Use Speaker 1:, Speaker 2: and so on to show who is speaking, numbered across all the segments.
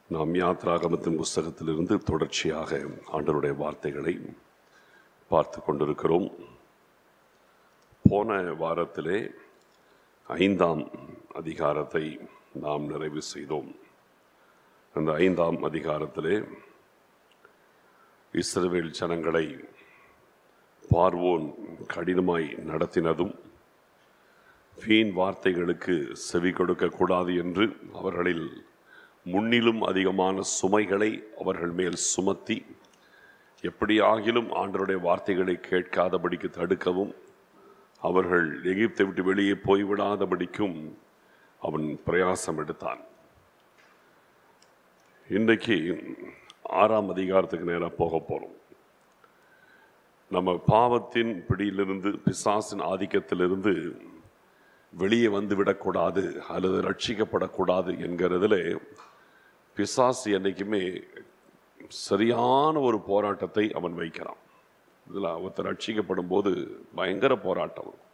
Speaker 1: நாம் யாத்ராகமத்தின் புஸ்தகத்திலிருந்து தொடர்ச்சியாக ஆண்டவருடைய வார்த்தைகளை பார்த்து கொண்டிருக்கிறோம் போன வாரத்திலே ஐந்தாம் அதிகாரத்தை நாம் நிறைவு செய்தோம் அந்த ஐந்தாம் அதிகாரத்திலே இஸ்ரவேல் ஜனங்களை பார்வோன் கடினமாய் நடத்தினதும் வீண் வார்த்தைகளுக்கு செவி கொடுக்கக்கூடாது என்று அவர்களில் முன்னிலும் அதிகமான சுமைகளை அவர்கள் மேல் சுமத்தி எப்படியாகிலும் ஆண்டருடைய வார்த்தைகளை கேட்காதபடிக்கு தடுக்கவும் அவர்கள் எகிப்தை விட்டு வெளியே போய்விடாதபடிக்கும் அவன் பிரயாசம் எடுத்தான் இன்றைக்கு ஆறாம் அதிகாரத்துக்கு நேராக போக போகிறோம் நம்ம பாவத்தின் பிடியிலிருந்து பிசாசின் ஆதிக்கத்திலிருந்து வெளியே வந்து விடக்கூடாது அல்லது ரட்சிக்கப்படக்கூடாது என்கிறதுல பிசாசு என்றைக்குமே சரியான ஒரு போராட்டத்தை அவன் வைக்கிறான் இதில் ஒருத்தர் ரட்சிக்கப்படும் போது பயங்கர போராட்டம் வரும்.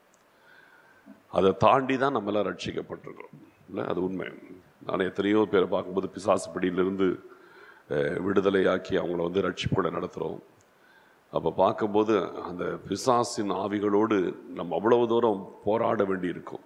Speaker 1: அதை தாண்டி தான் நம்மளாம் ரட்சிக்கப்பட்டிருக்கிறோம் இல்லை அது உண்மை நான் எத்தனையோ பேரை பார்க்கும்போது பிசாசு பிடியிலிருந்து அஹ், விடுதலையாக்கி அவங்கள வந்து ரட்சிப்புட நடத்துகிறோம் அப்போ பார்க்கும்போது அந்த பிசாசின் ஆவிகளோடு நம்ம அவ்வளவு தூரம் போராட வேண்டி இருக்கும்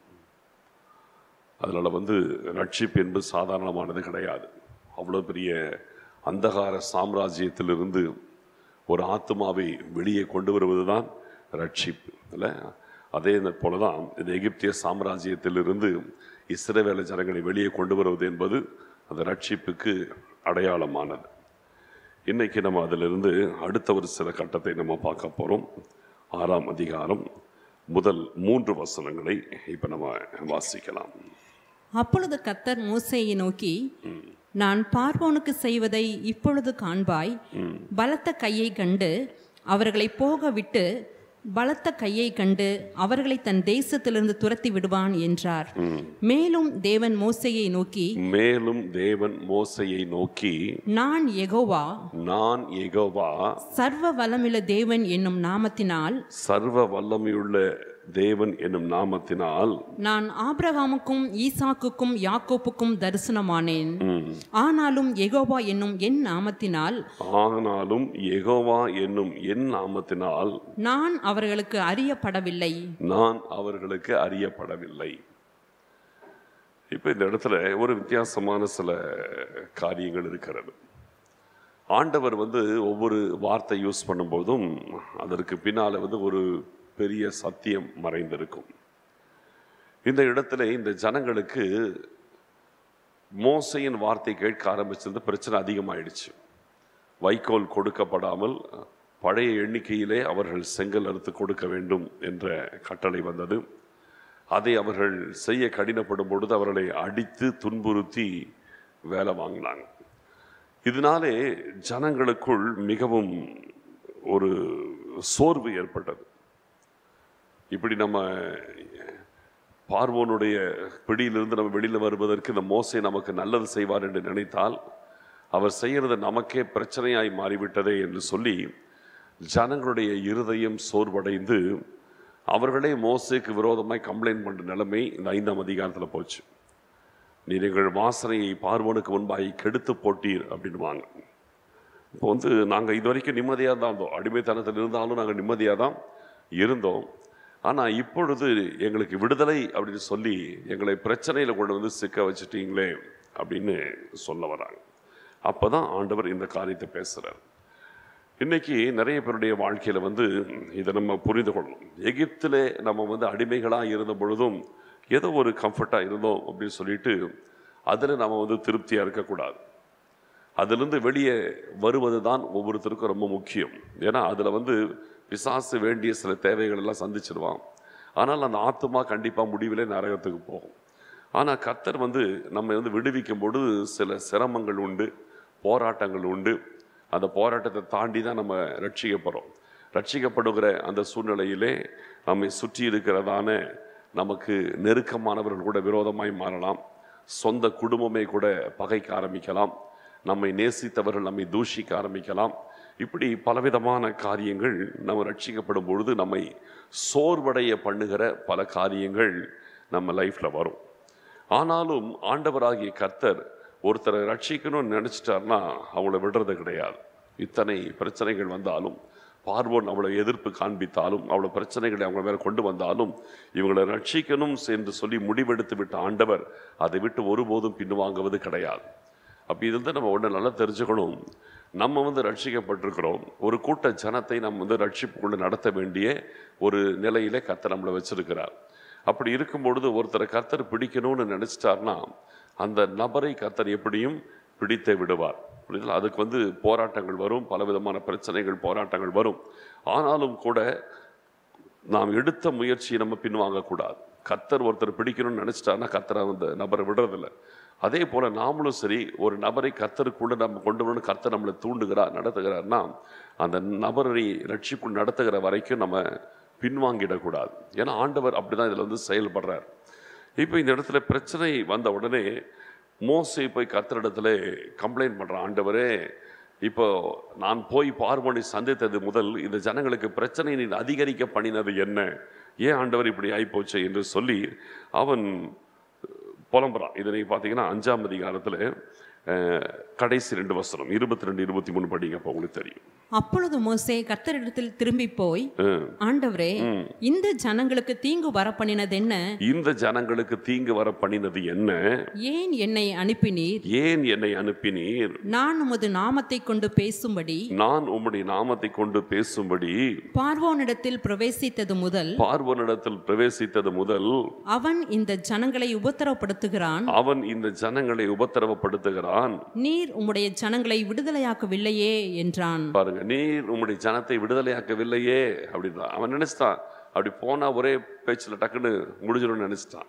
Speaker 1: அதனால் வந்து ரட்சிப்பு என்பது சாதாரணமானது கிடையாது அவ்வளோ பெரிய அந்தகார சாம்ராஜ்யத்திலிருந்து ஒரு ஆத்மாவை வெளியே கொண்டு வருவது தான் ரட்சிப்பு இல்லை அதே போல தான் இந்த எகிப்திய சாம்ராஜ்யத்திலிருந்து இஸ்ரவேல ஜனங்களை வெளியே கொண்டு வருவது என்பது அந்த ரட்சிப்புக்கு அடையாளமானது இன்னைக்கு நம்ம அதிலிருந்து அடுத்த ஒரு சில கட்டத்தை நம்ம பார்க்க போகிறோம் ஆறாம் அதிகாரம் முதல் மூன்று வசனங்களை இப்போ நம்ம வாசிக்கலாம்
Speaker 2: அப்பொழுது கர்த்தர் மோசேயை நோக்கி நான் பார்வோனுக்கு செய்வதை இப்பொழுது காண்பாய் பலத்த கையை கண்டு அவர்களை போக விட்டு பலத்த கையை கண்டு அவர்களை தன் தேசத்திலிருந்து துரத்தி விடுவான் என்றார் மேலும் தேவன் மோசேயை நோக்கி
Speaker 1: மேலும் தேவன் மோசையை நோக்கி
Speaker 2: நான் யெகோவா
Speaker 1: நான் எகோவா
Speaker 2: சர்வ வல்லமுள்ள தேவன் என்னும் நாமத்தினால்
Speaker 1: சர்வ வல்லமையுள்ள தேவன் என்னும் நாமத்தினால்
Speaker 2: நான் ஆபிரகாமுக்கும் ஈசாக்குக்கும் யாக்கோப்புக்கும் தரிசனமானேன் ஆனாலும் யெகோவா என்னும் என் நாமத்தினால்
Speaker 1: ஆனாலும் எகோவா என்னும் என் நாமத்தினால்
Speaker 2: நான் அவர்களுக்கு அறியப்படவில்லை
Speaker 1: நான் அவர்களுக்கு அறியப்படவில்லை இப்போ இந்த இடத்துல ஒரு வித்தியாசமான சில காரியங்கள் இருக்கிறது ஆண்டவர் வந்து ஒவ்வொரு வார்த்தை யூஸ் பண்ணும்போதும் அதற்கு பின்னால வந்து ஒரு பெரிய சத்தியம் மறைந்திருக்கும் இந்த இடத்துல இந்த ஜனங்களுக்கு மோசையின் வார்த்தை கேட்க ஆரம்பிச்சிருந்த பிரச்சனை அதிகமாயிடுச்சு வைக்கோல் கொடுக்கப்படாமல் பழைய எண்ணிக்கையிலே அவர்கள் செங்கல் அறுத்து கொடுக்க வேண்டும் என்ற கட்டளை வந்தது அதை அவர்கள் செய்ய கடினப்படும் பொழுது அவர்களை அடித்து துன்புறுத்தி வேலை வாங்கினாங்க இதனாலே ஜனங்களுக்குள் மிகவும் ஒரு சோர்வு ஏற்பட்டது இப்படி நம்ம பார்வோனுடைய பிடியிலிருந்து நம்ம வெளியில் வருவதற்கு இந்த மோசை நமக்கு நல்லது செய்வார் என்று நினைத்தால் அவர் செய்கிறது நமக்கே பிரச்சனையாய் மாறிவிட்டதே என்று சொல்லி ஜனங்களுடைய இருதயம் சோர்வடைந்து அவர்களே மோசைக்கு விரோதமாய் கம்ப்ளைண்ட் பண்ணுற நிலைமை இந்த ஐந்தாம் அதிகாரத்தில் போச்சு நீர் எங்கள் வாசனையை பார்வோனுக்கு முன்பாகி கெடுத்து போட்டீர் அப்படின்வாங்க இப்போ வந்து நாங்கள் இது வரைக்கும் நிம்மதியாக தான் இருந்தோம் அடிமைத்தனத்தில் இருந்தாலும் நாங்கள் நிம்மதியாக தான் இருந்தோம் ஆனால் இப்பொழுது எங்களுக்கு விடுதலை அப்படின்னு சொல்லி எங்களை பிரச்சனையில் கொண்டு வந்து சிக்க வச்சுட்டீங்களே அப்படின்னு சொல்ல வராங்க அப்போ தான் ஆண்டவர் இந்த காரியத்தை பேசுகிறார் இன்னைக்கு நிறைய பேருடைய வாழ்க்கையில் வந்து இதை நம்ம புரிந்து கொள்ளணும் எகிப்தில் நம்ம வந்து அடிமைகளாக இருந்த பொழுதும் ஏதோ ஒரு கம்ஃபர்ட்டாக இருந்தோம் அப்படின்னு சொல்லிட்டு அதில் நம்ம வந்து திருப்தியாக இருக்கக்கூடாது அதிலிருந்து வெளியே வருவது தான் ஒவ்வொருத்தருக்கும் ரொம்ப முக்கியம் ஏன்னா அதில் வந்து பிசாசு வேண்டிய சில தேவைகள் எல்லாம் சந்திச்சிடுவான் ஆனால் அந்த ஆத்மா கண்டிப்பாக முடிவிலே நரகத்துக்கு போகும் ஆனால் கர்த்தர் வந்து நம்ம வந்து விடுவிக்கும் பொழுது சில சிரமங்கள் உண்டு போராட்டங்கள் உண்டு அந்த போராட்டத்தை தாண்டி தான் நம்ம ரட்சிக்கப்படுறோம் ரட்சிக்கப்படுகிற அந்த சூழ்நிலையிலே நம்மை சுற்றி இருக்கிறதான நமக்கு நெருக்கமானவர்கள் கூட விரோதமாய் மாறலாம் சொந்த குடும்பமே கூட பகைக்க ஆரம்பிக்கலாம் நம்மை நேசித்தவர்கள் நம்மை தூஷிக்க ஆரம்பிக்கலாம் இப்படி பலவிதமான காரியங்கள் நம்ம ரட்சிக்கப்படும் பொழுது நம்மை சோர்வடைய பண்ணுகிற பல காரியங்கள் நம்ம லைஃப்ல வரும் ஆனாலும் ஆண்டவராகிய கர்த்தர் ஒருத்தரை ரட்சிக்கணும்னு நினச்சிட்டாருன்னா அவங்கள விடுறது கிடையாது இத்தனை பிரச்சனைகள் வந்தாலும் பார்வோன் அவளை எதிர்ப்பு காண்பித்தாலும் அவ்வளோ பிரச்சனைகளை அவங்க மேலே கொண்டு வந்தாலும் இவங்களை ரட்சிக்கணும் என்று சொல்லி முடிவெடுத்து விட்ட ஆண்டவர் அதை விட்டு ஒருபோதும் பின்வாங்குவது கிடையாது அப்போ இது வந்து நம்ம ஒன்று நல்லா தெரிஞ்சுக்கணும் நம்ம வந்து ரட்சிக்கப்பட்டிருக்கிறோம் ஒரு கூட்ட ஜனத்தை நம்ம வந்து ரட்சிப்புக்குள்ள நடத்த வேண்டிய ஒரு நிலையிலே கர்த்தர் நம்மளை வச்சிருக்கிறார் அப்படி இருக்கும் பொழுது ஒருத்தரை கர்த்தர் பிடிக்கணும்னு நினைச்சிட்டார்னா அந்த நபரை கர்த்தர் எப்படியும் பிடித்தே விடுவார் புரியுதுங்களா? அதுக்கு வந்து போராட்டங்கள் வரும் பலவிதமான பிரச்சனைகள் போராட்டங்கள் வரும் ஆனாலும் கூட நாம் எடுத்த முயற்சியை நம்ம பின்வாங்கக்கூடாது கர்த்தர் ஒருத்தர் பிடிக்கணும்னு நினைச்சிட்டாருன்னா கர்த்தர் அந்த நபரை விடுறதில்ல அதே போல நாமளும் சரி ஒரு நபரை கர்த்தருக்குள்ள நம்ம கொண்டு வரணும் கர்த்தர் நம்மளை தூண்டுகிறார் நடத்துகிறார்னா அந்த நபரை ரட்சிப்பு நடத்துகிற வரைக்கும் நம்ம பின்வாங்கிடக்கூடாது ஏன்னா ஆண்டவர் அப்படிதான் இதுல வந்து செயல்படுறார் இப்போ இந்த இடத்துல பிரச்சனை வந்த உடனே மோசே போய் கர்த்தரிடத்துல கம்ப்ளைண்ட் பண்றான் ஆண்டவரே இப்போ நான் போய் பார்வனை சந்தித்தது முதல் இந்த ஜனங்களுக்கு பிரச்சனை நீ அதிகரிக்க பண்ணினது என்ன ஏன் ஆண்டவர் இப்படி ஆயிப்போச்சு என்று சொல்லி அவன் புலம்புறான் இதை நீங்க பார்த்தீங்கன்னா அஞ்சாம் அதிகாரத்தில் அஹ், கடைசி ரெண்டு வசனம் இருபத்தி ரெண்டு இருபத்தி மூணு படிங்க அப்போ உங்களுக்கு தெரியும்
Speaker 2: அப்பொழுது மோசே கர்த்தரிடத்தில் திரும்பி போய்
Speaker 1: அஹ்,
Speaker 2: ஆண்டவரே இந்த ஜனங்களுக்கு தீங்கு வரப்பண்ணினது என்ன
Speaker 1: இந்த ஜனங்களுக்கு தீங்கு வர பண்ணினது என்ன
Speaker 2: ஏன் என்னை அனுப்பினீர்
Speaker 1: ஏன் என்னை அனுப்பினீர்
Speaker 2: நான் உமது நாமத்தை கொண்டு பேசும்படி
Speaker 1: நான் உம்முடைய நாமத்தை கொண்டு பேசும்படி
Speaker 2: பார்வோனிடத்தில் பிரவேசித்தது முதல்
Speaker 1: பார்வனிடத்தில் பிரவேசித்தது முதல்
Speaker 2: அவன் இந்த ஜனங்களை உபத்திரவப்படுத்துகிறான்
Speaker 1: அவன் இந்த ஜனங்களை உபத்திரவப்படுத்துகிறான்
Speaker 2: நீர் உம்முடைய ஜனங்களை விடுதலையாக்கவில்லையே என்றான்
Speaker 1: பாருங்க நீர் உம்முடைய ஜனத்தை விடுதலையாக்கவில்லையே அப்படின்றான் அவன் நினைச்சிட்டான் அப்படி போனா ஒரே பேச்சுல டக்குன்னு முடிஞ்சிடும்னு நினைச்சிட்டான்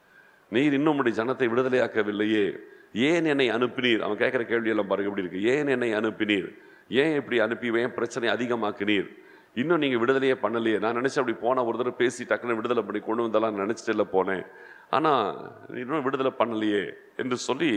Speaker 1: நீர் இன்னும் உம்முடைய ஜனத்தை விடுதலையாக்கவில்லையே ஏன் என்னை அனுப்பினீர் அவன் கேட்குற கேள்வியெல்லாம் பாருங்க எப்படி இருக்கு ஏன் என்னை அனுப்பினீர் ஏன் இப்படி அனுப்பி ஏன் பிரச்சனை அதிகமாக்குனீர் இன்னும் நீங்க விடுதலையே பண்ணலையே நான் நினைச்சேன் அப்படி போனா ஒரு தடவை பேசி டக்குன்னு விடுதலை பண்ணி கொண்டு வந்தெல்லாம் நினைச்சிட்டு இல்லை போனேன் ஆனா இன்னும் விடுதலை பண்ணலையே என்று சொல்லி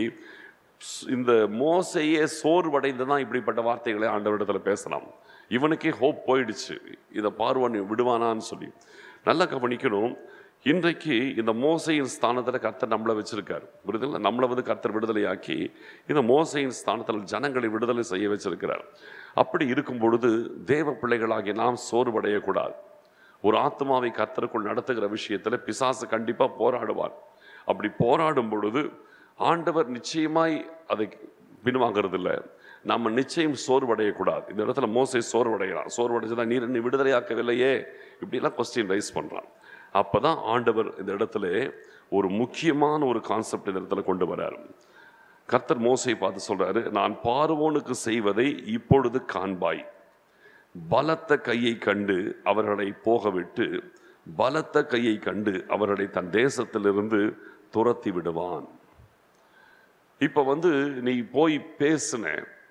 Speaker 1: ஸ்- இந்த மோசையே சோர்வடைந்து தான் இப்படிப்பட்ட வார்த்தைகளை ஆண்டவரிடத்துல பேசலாம் இவனுக்கே ஹோப் போயிடுச்சு இதை பார்வன் விடுவானான்னு சொல்லி நல்லா கவனிக்கணும் இன்றைக்கு இந்த மோசையின் ஸ்தானத்தில் கர்த்தர் நம்மளை வச்சிருக்காரு விடுதலை நம்மளை வந்து கர்த்தர் விடுதலையாக்கி இந்த மோசையின் ஸ்தானத்தில் ஜனங்களை விடுதலை செய்ய வச்சிருக்கிறார் அப்படி இருக்கும் பொழுது தேவ பிள்ளைகளாகிய நாம் சோர்வடையக்கூடாது ஒரு ஆத்மாவை கர்த்தருக்குள் நடத்துகிற விஷயத்துல பிசாசு கண்டிப்பா போராடுவார் அப்படி போராடும் பொழுது ஆண்டவர் நிச்சயமாய் அதை பின்வாங்கிறது இல்ல நம்ம நிச்சயம் சோர்வடையக்கூடாது இந்த இடத்துல மோசை சோர்வடைகிறான் சோர்வடைச்சுதான் நீர் என்னை விடுதலையாக்கவில்லையே இப்படிலாம் கொஸ்டின் ரைஸ் பண்றான் அப்பதான் ஆண்டவர் இந்த இடத்துல ஒரு முக்கியமான ஒரு கான்செப்ட் இந்த இடத்துல கொண்டு வராரு கர்த்தர் மோசை பார்த்து சொல்றாரு நான் பார்வோனுக்கு செய்வதை இப்பொழுது காண்பாய் பலத்த கையை கண்டு அவர்களை போகவிட்டு பலத்த கையை கண்டு அவர்களை தன் தேசத்திலிருந்து துரத்தி விடுவான் இப்ப வந்து நீ போய் பேசுன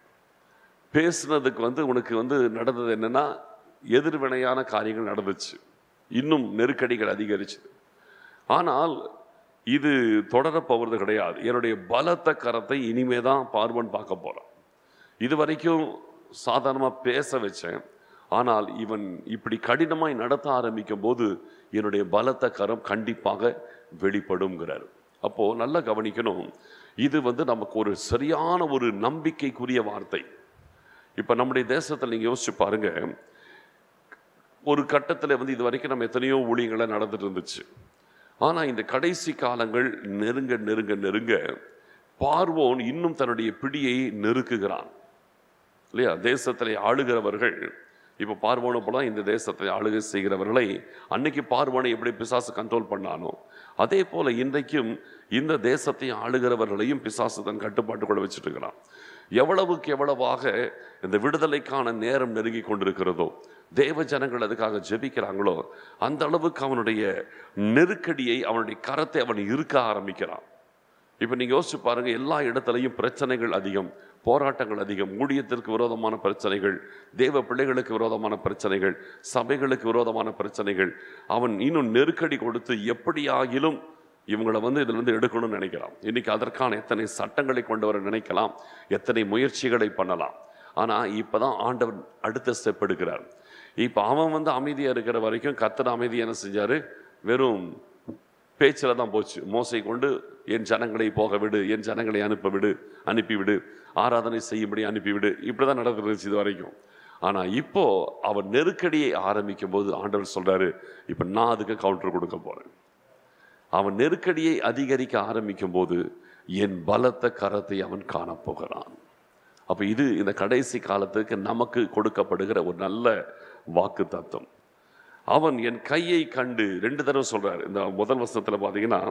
Speaker 1: பேசுனதுக்கு வந்து உனக்கு வந்து நடந்தது என்னன்னா எதிர்வினையான காரியங்கள் நடந்துச்சு இன்னும் நெருக்கடிகள் அதிகரிச்சு ஆனால் இது தொடரப் போவது கிடையாது என்னுடைய பலத்த கரத்தை இனிமே தான் பார்வன் பார்க்க போறான் இது வரைக்கும் சாதாரணமாக பேச வச்சேன் ஆனால் இவன் இப்படி கடினமாய் நடத்த ஆரம்பிக்கும் போது என்னுடைய பலத்த கரம் கண்டிப்பாக வெளிப்படுங்கிறார் அப்போ நல்லா கவனிக்கணும் இது வந்து நமக்கு ஒரு சரியான ஒரு நம்பிக்கைக்குரிய வார்த்தை இப்போ நம்முடைய தேசத்தில் நீங்கள் யோசிச்சு பாருங்க ஒரு கட்டத்தில் வந்து இது வரைக்கும் நம்ம எத்தனையோ ஊழியங்களை நடந்துட்டு இருந்துச்சு ஆனால் இந்த கடைசி காலங்கள் நெருங்க நெருங்க நெருங்க பார்வோன் இன்னும் தன்னுடைய பிடியை நெருக்குகிறான் இல்லையா தேசத்திலே ஆளுகிறவர்கள் இப்போ பார்வோனை போல இந்த தேசத்தை ஆளுகை செய்கிறவர்களை அன்னைக்கு பார்வோனை எப்படி பிசாசு கண்ட்ரோல் பண்ணானோ அதே போல இன்றைக்கும் இந்த தேசத்தை ஆளுகிறவர்களையும் பிசாசு தன் கட்டுப்பாட்டுக்குள்ள வச்சுட்டு இருக்கிறான் எவ்வளவுக்கு எவ்வளவாக இந்த விடுதலைக்கான நேரம் நெருங்கி கொண்டிருக்கிறதோ தேவ ஜனங்கள் அதுக்காக ஜெபிக்கிறாங்களோ அந்த அளவுக்கு அவனுடைய நெருக்கடியை அவனுடைய கரத்தை அவன் இருக்க ஆரம்பிக்கிறான் இப்போ நீங்கள் யோசிச்சு பாருங்க எல்லா இடத்துலையும் பிரச்சனைகள் அதிகம் போராட்டங்கள் அதிகம் ஊழியத்திற்கு விரோதமான பிரச்சனைகள் தேவ பிள்ளைகளுக்கு விரோதமான பிரச்சனைகள் சபைகளுக்கு விரோதமான பிரச்சனைகள் அவன் இன்னும் நெருக்கடி கொடுத்து எப்படியாகிலும் இவங்களை வந்து இதிலிருந்து எடுக்கணும்னு நினைக்கிறான் இன்னைக்கு அதற்கான எத்தனை சட்டங்களை கொண்டு வர நினைக்கலாம் எத்தனை முயற்சிகளை பண்ணலாம் ஆனால் இப்பதான் ஆண்டவர் அடுத்த ஸ்டெப் எடுக்கிறார் இப்போ அவன் வந்து அமைதியாக இருக்கிற வரைக்கும் கத்தர் அமைதி என்ன செஞ்சாரு வெறும் பேச்சில் தான் போச்சு மோசை கொண்டு என் ஜனங்களை போக விடு என் ஜனங்களை அனுப்ப விடு அனுப்பிவிடு ஆராதனை செய்யும்படி அனுப்பிவிடு இப்படி தான் நடந்துருந்துச்சு இது வரைக்கும் ஆனால் இப்போ அவர் நெருக்கடியை ஆரம்பிக்கும் போது ஆண்டவர் சொல்றாரு இப்போ நான் அதுக்கு கவுண்டர் கொடுக்க போறேன் அவன் நெருக்கடியை அதிகரிக்க ஆரம்பிக்கும் போது என் பலத்த கரத்தை அவன் காணப்போகிறான் அப்ப இது இந்த கடைசி காலத்துக்கு நமக்கு கொடுக்கப்படுகிற ஒரு நல்ல வாக்கு தத்துவம் அவன் என் கையை கண்டு ரெண்டு தடவை சொல்றாரு இந்த முதல் வசனத்துல பாத்தீங்கன்னா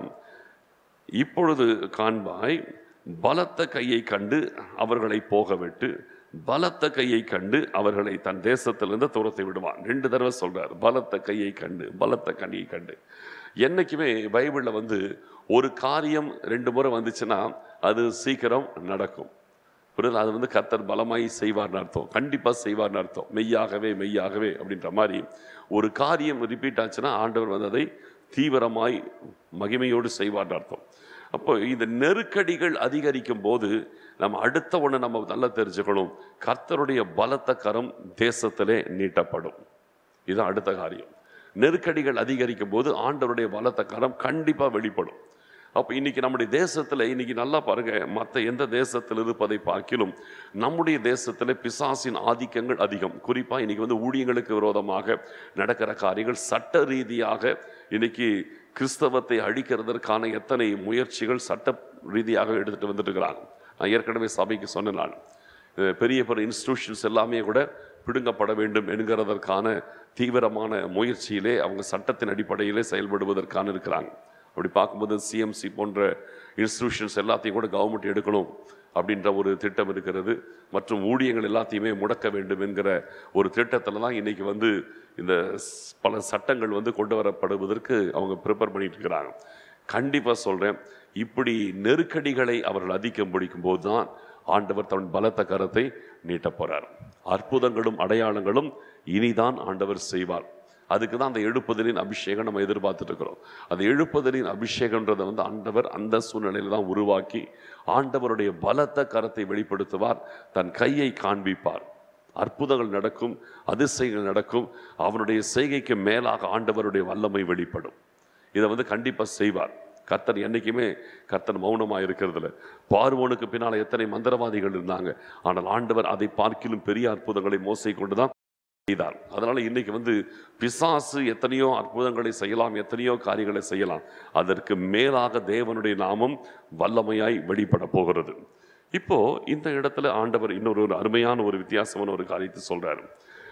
Speaker 1: இப்பொழுது காண்பாய் பலத்த கையை கண்டு அவர்களை போக விட்டு பலத்த கையை கண்டு அவர்களை தன் தேசத்திலிருந்து துரத்தி விடுவான் ரெண்டு தடவை சொல்றார் பலத்த கையை கண்டு பலத்த கையை கண்டு என்னைக்குமே பைபிளில் வந்து ஒரு காரியம் ரெண்டு முறை வந்துச்சுன்னா அது சீக்கிரம் நடக்கும் புரியுது அது வந்து கர்த்தர் பலமாய் செய்வார்னு அர்த்தம் கண்டிப்பாக செய்வார்னு அர்த்தம் மெய்யாகவே மெய்யாகவே அப்படின்ற மாதிரி ஒரு காரியம் ரிப்பீட் ஆச்சுன்னா ஆண்டவர் வந்து அதை தீவிரமாய் மகிமையோடு செய்வார்னு அர்த்தம் அப்போ இந்த நெருக்கடிகள் அதிகரிக்கும் போது நம்ம அடுத்த ஒன்று நம்ம நல்லா தெரிஞ்சுக்கணும் கர்த்தருடைய பலத்த கரம் தேசத்திலே நீட்டப்படும் இதுதான் அடுத்த காரியம் நெருக்கடிகள் அதிகரிக்கும் போது ஆண்டவருடைய பலத்த கரம் கண்டிப்பாக வெளிப்படும் அப்போ இன்னைக்கு நம்முடைய தேசத்தில் இன்னைக்கு நல்லா பாருங்க மற்ற எந்த தேசத்தில் இருப்பதை பார்க்கிலும் நம்முடைய தேசத்தில் பிசாசின் ஆதிக்கங்கள் அதிகம் குறிப்பாக இன்னைக்கு வந்து ஊழியங்களுக்கு விரோதமாக நடக்கிற காரியங்கள் சட்ட ரீதியாக இன்னைக்கு கிறிஸ்தவத்தை அழிக்கிறதற்கான எத்தனை முயற்சிகள் சட்ட ரீதியாக எடுத்துட்டு வந்துட்டு இருக்கிறாங்க நான் ஏற்கனவே சபைக்கு சொன்னேன் நான் அஹ் பெரிய பெரிய இன்ஸ்டிடியூஷன்ஸ் எல்லாமே கூட பிடுங்கப்பட வேண்டும் என்கிறதற்கான தீவிரமான முயற்சியிலே அவங்க சட்டத்தின் அடிப்படையிலே செயல்படுவதற்கான இருக்கிறாங்க அப்படி பார்க்கும்போது சிஎம்சி போன்ற இன்ஸ்டிடியூஷன்ஸ் எல்லாத்தையும் கூட கவர்மெண்ட் எடுக்கணும் அப்படின்ற ஒரு திட்டம் இருக்கிறது மற்றும் ஊழியங்கள் எல்லாத்தையுமே முடக்க வேண்டும் என்கிற ஒரு திட்டத்தில் தான் இன்னைக்கு வந்து இந்த ஸ்- பல சட்டங்கள் வந்து கொண்டு வரப்படுவதற்கு அவங்க ப்ரிப்பேர் பண்ணிட்டு இருக்கிறாங்க கண்டிப்பாக சொல்கிறேன் இப்படி நெருக்கடிகளை அவர்கள் அதிகம் பிடிக்கும் போது தான் ஆண்டவர் தன் பலத்த கரத்தை நீட்டப் போறார் அற்புதங்களும் அடையாளங்களும் இனிதான் ஆண்டவர் செய்வார் அதுக்கு தான் அந்த எழுப்புதலின் அபிஷேகம் நம்ம எதிர்பார்த்துட்டு இருக்கிறோம் அந்த எழுப்புதலின் அபிஷேகம்ன்றதை வந்து ஆண்டவர் அந்த சூழ்நிலையில தான் உருவாக்கி ஆண்டவருடைய பலத்த கரத்தை வெளிப்படுத்துவார் தன் கையை காண்பிப்பார் அற்புதங்கள் நடக்கும் அதிசயங்கள் நடக்கும் அவனுடைய செய்கைக்கு மேலாக ஆண்டவருடைய வல்லமை வெளிப்படும் இதை வந்து கண்டிப்பா செய்வார் கர்த்தர் என்னைக்குமே கர்த்தர் மௌனமாக இருக்கிறதுல பார்வோனுக்கு பின்னால் எத்தனை மந்திரவாதிகள் இருந்தாங்க ஆனால் ஆண்டவர் அதை பார்க்கிலும் பெரிய அற்புதங்களை மோசை கொண்டுதான் செய்தார் அதனால இன்னைக்கு வந்து பிசாசு எத்தனையோ அற்புதங்களை செய்யலாம் எத்தனையோ காரியங்களை செய்யலாம் அதற்கு மேலாக தேவனுடைய நாமம் வல்லமையாய் வெளிப்பட போகிறது இப்போ இந்த இடத்துல ஆண்டவர் இன்னொரு ஒரு அருமையான ஒரு வித்தியாசமான ஒரு காரியத்தை சொல்றாரு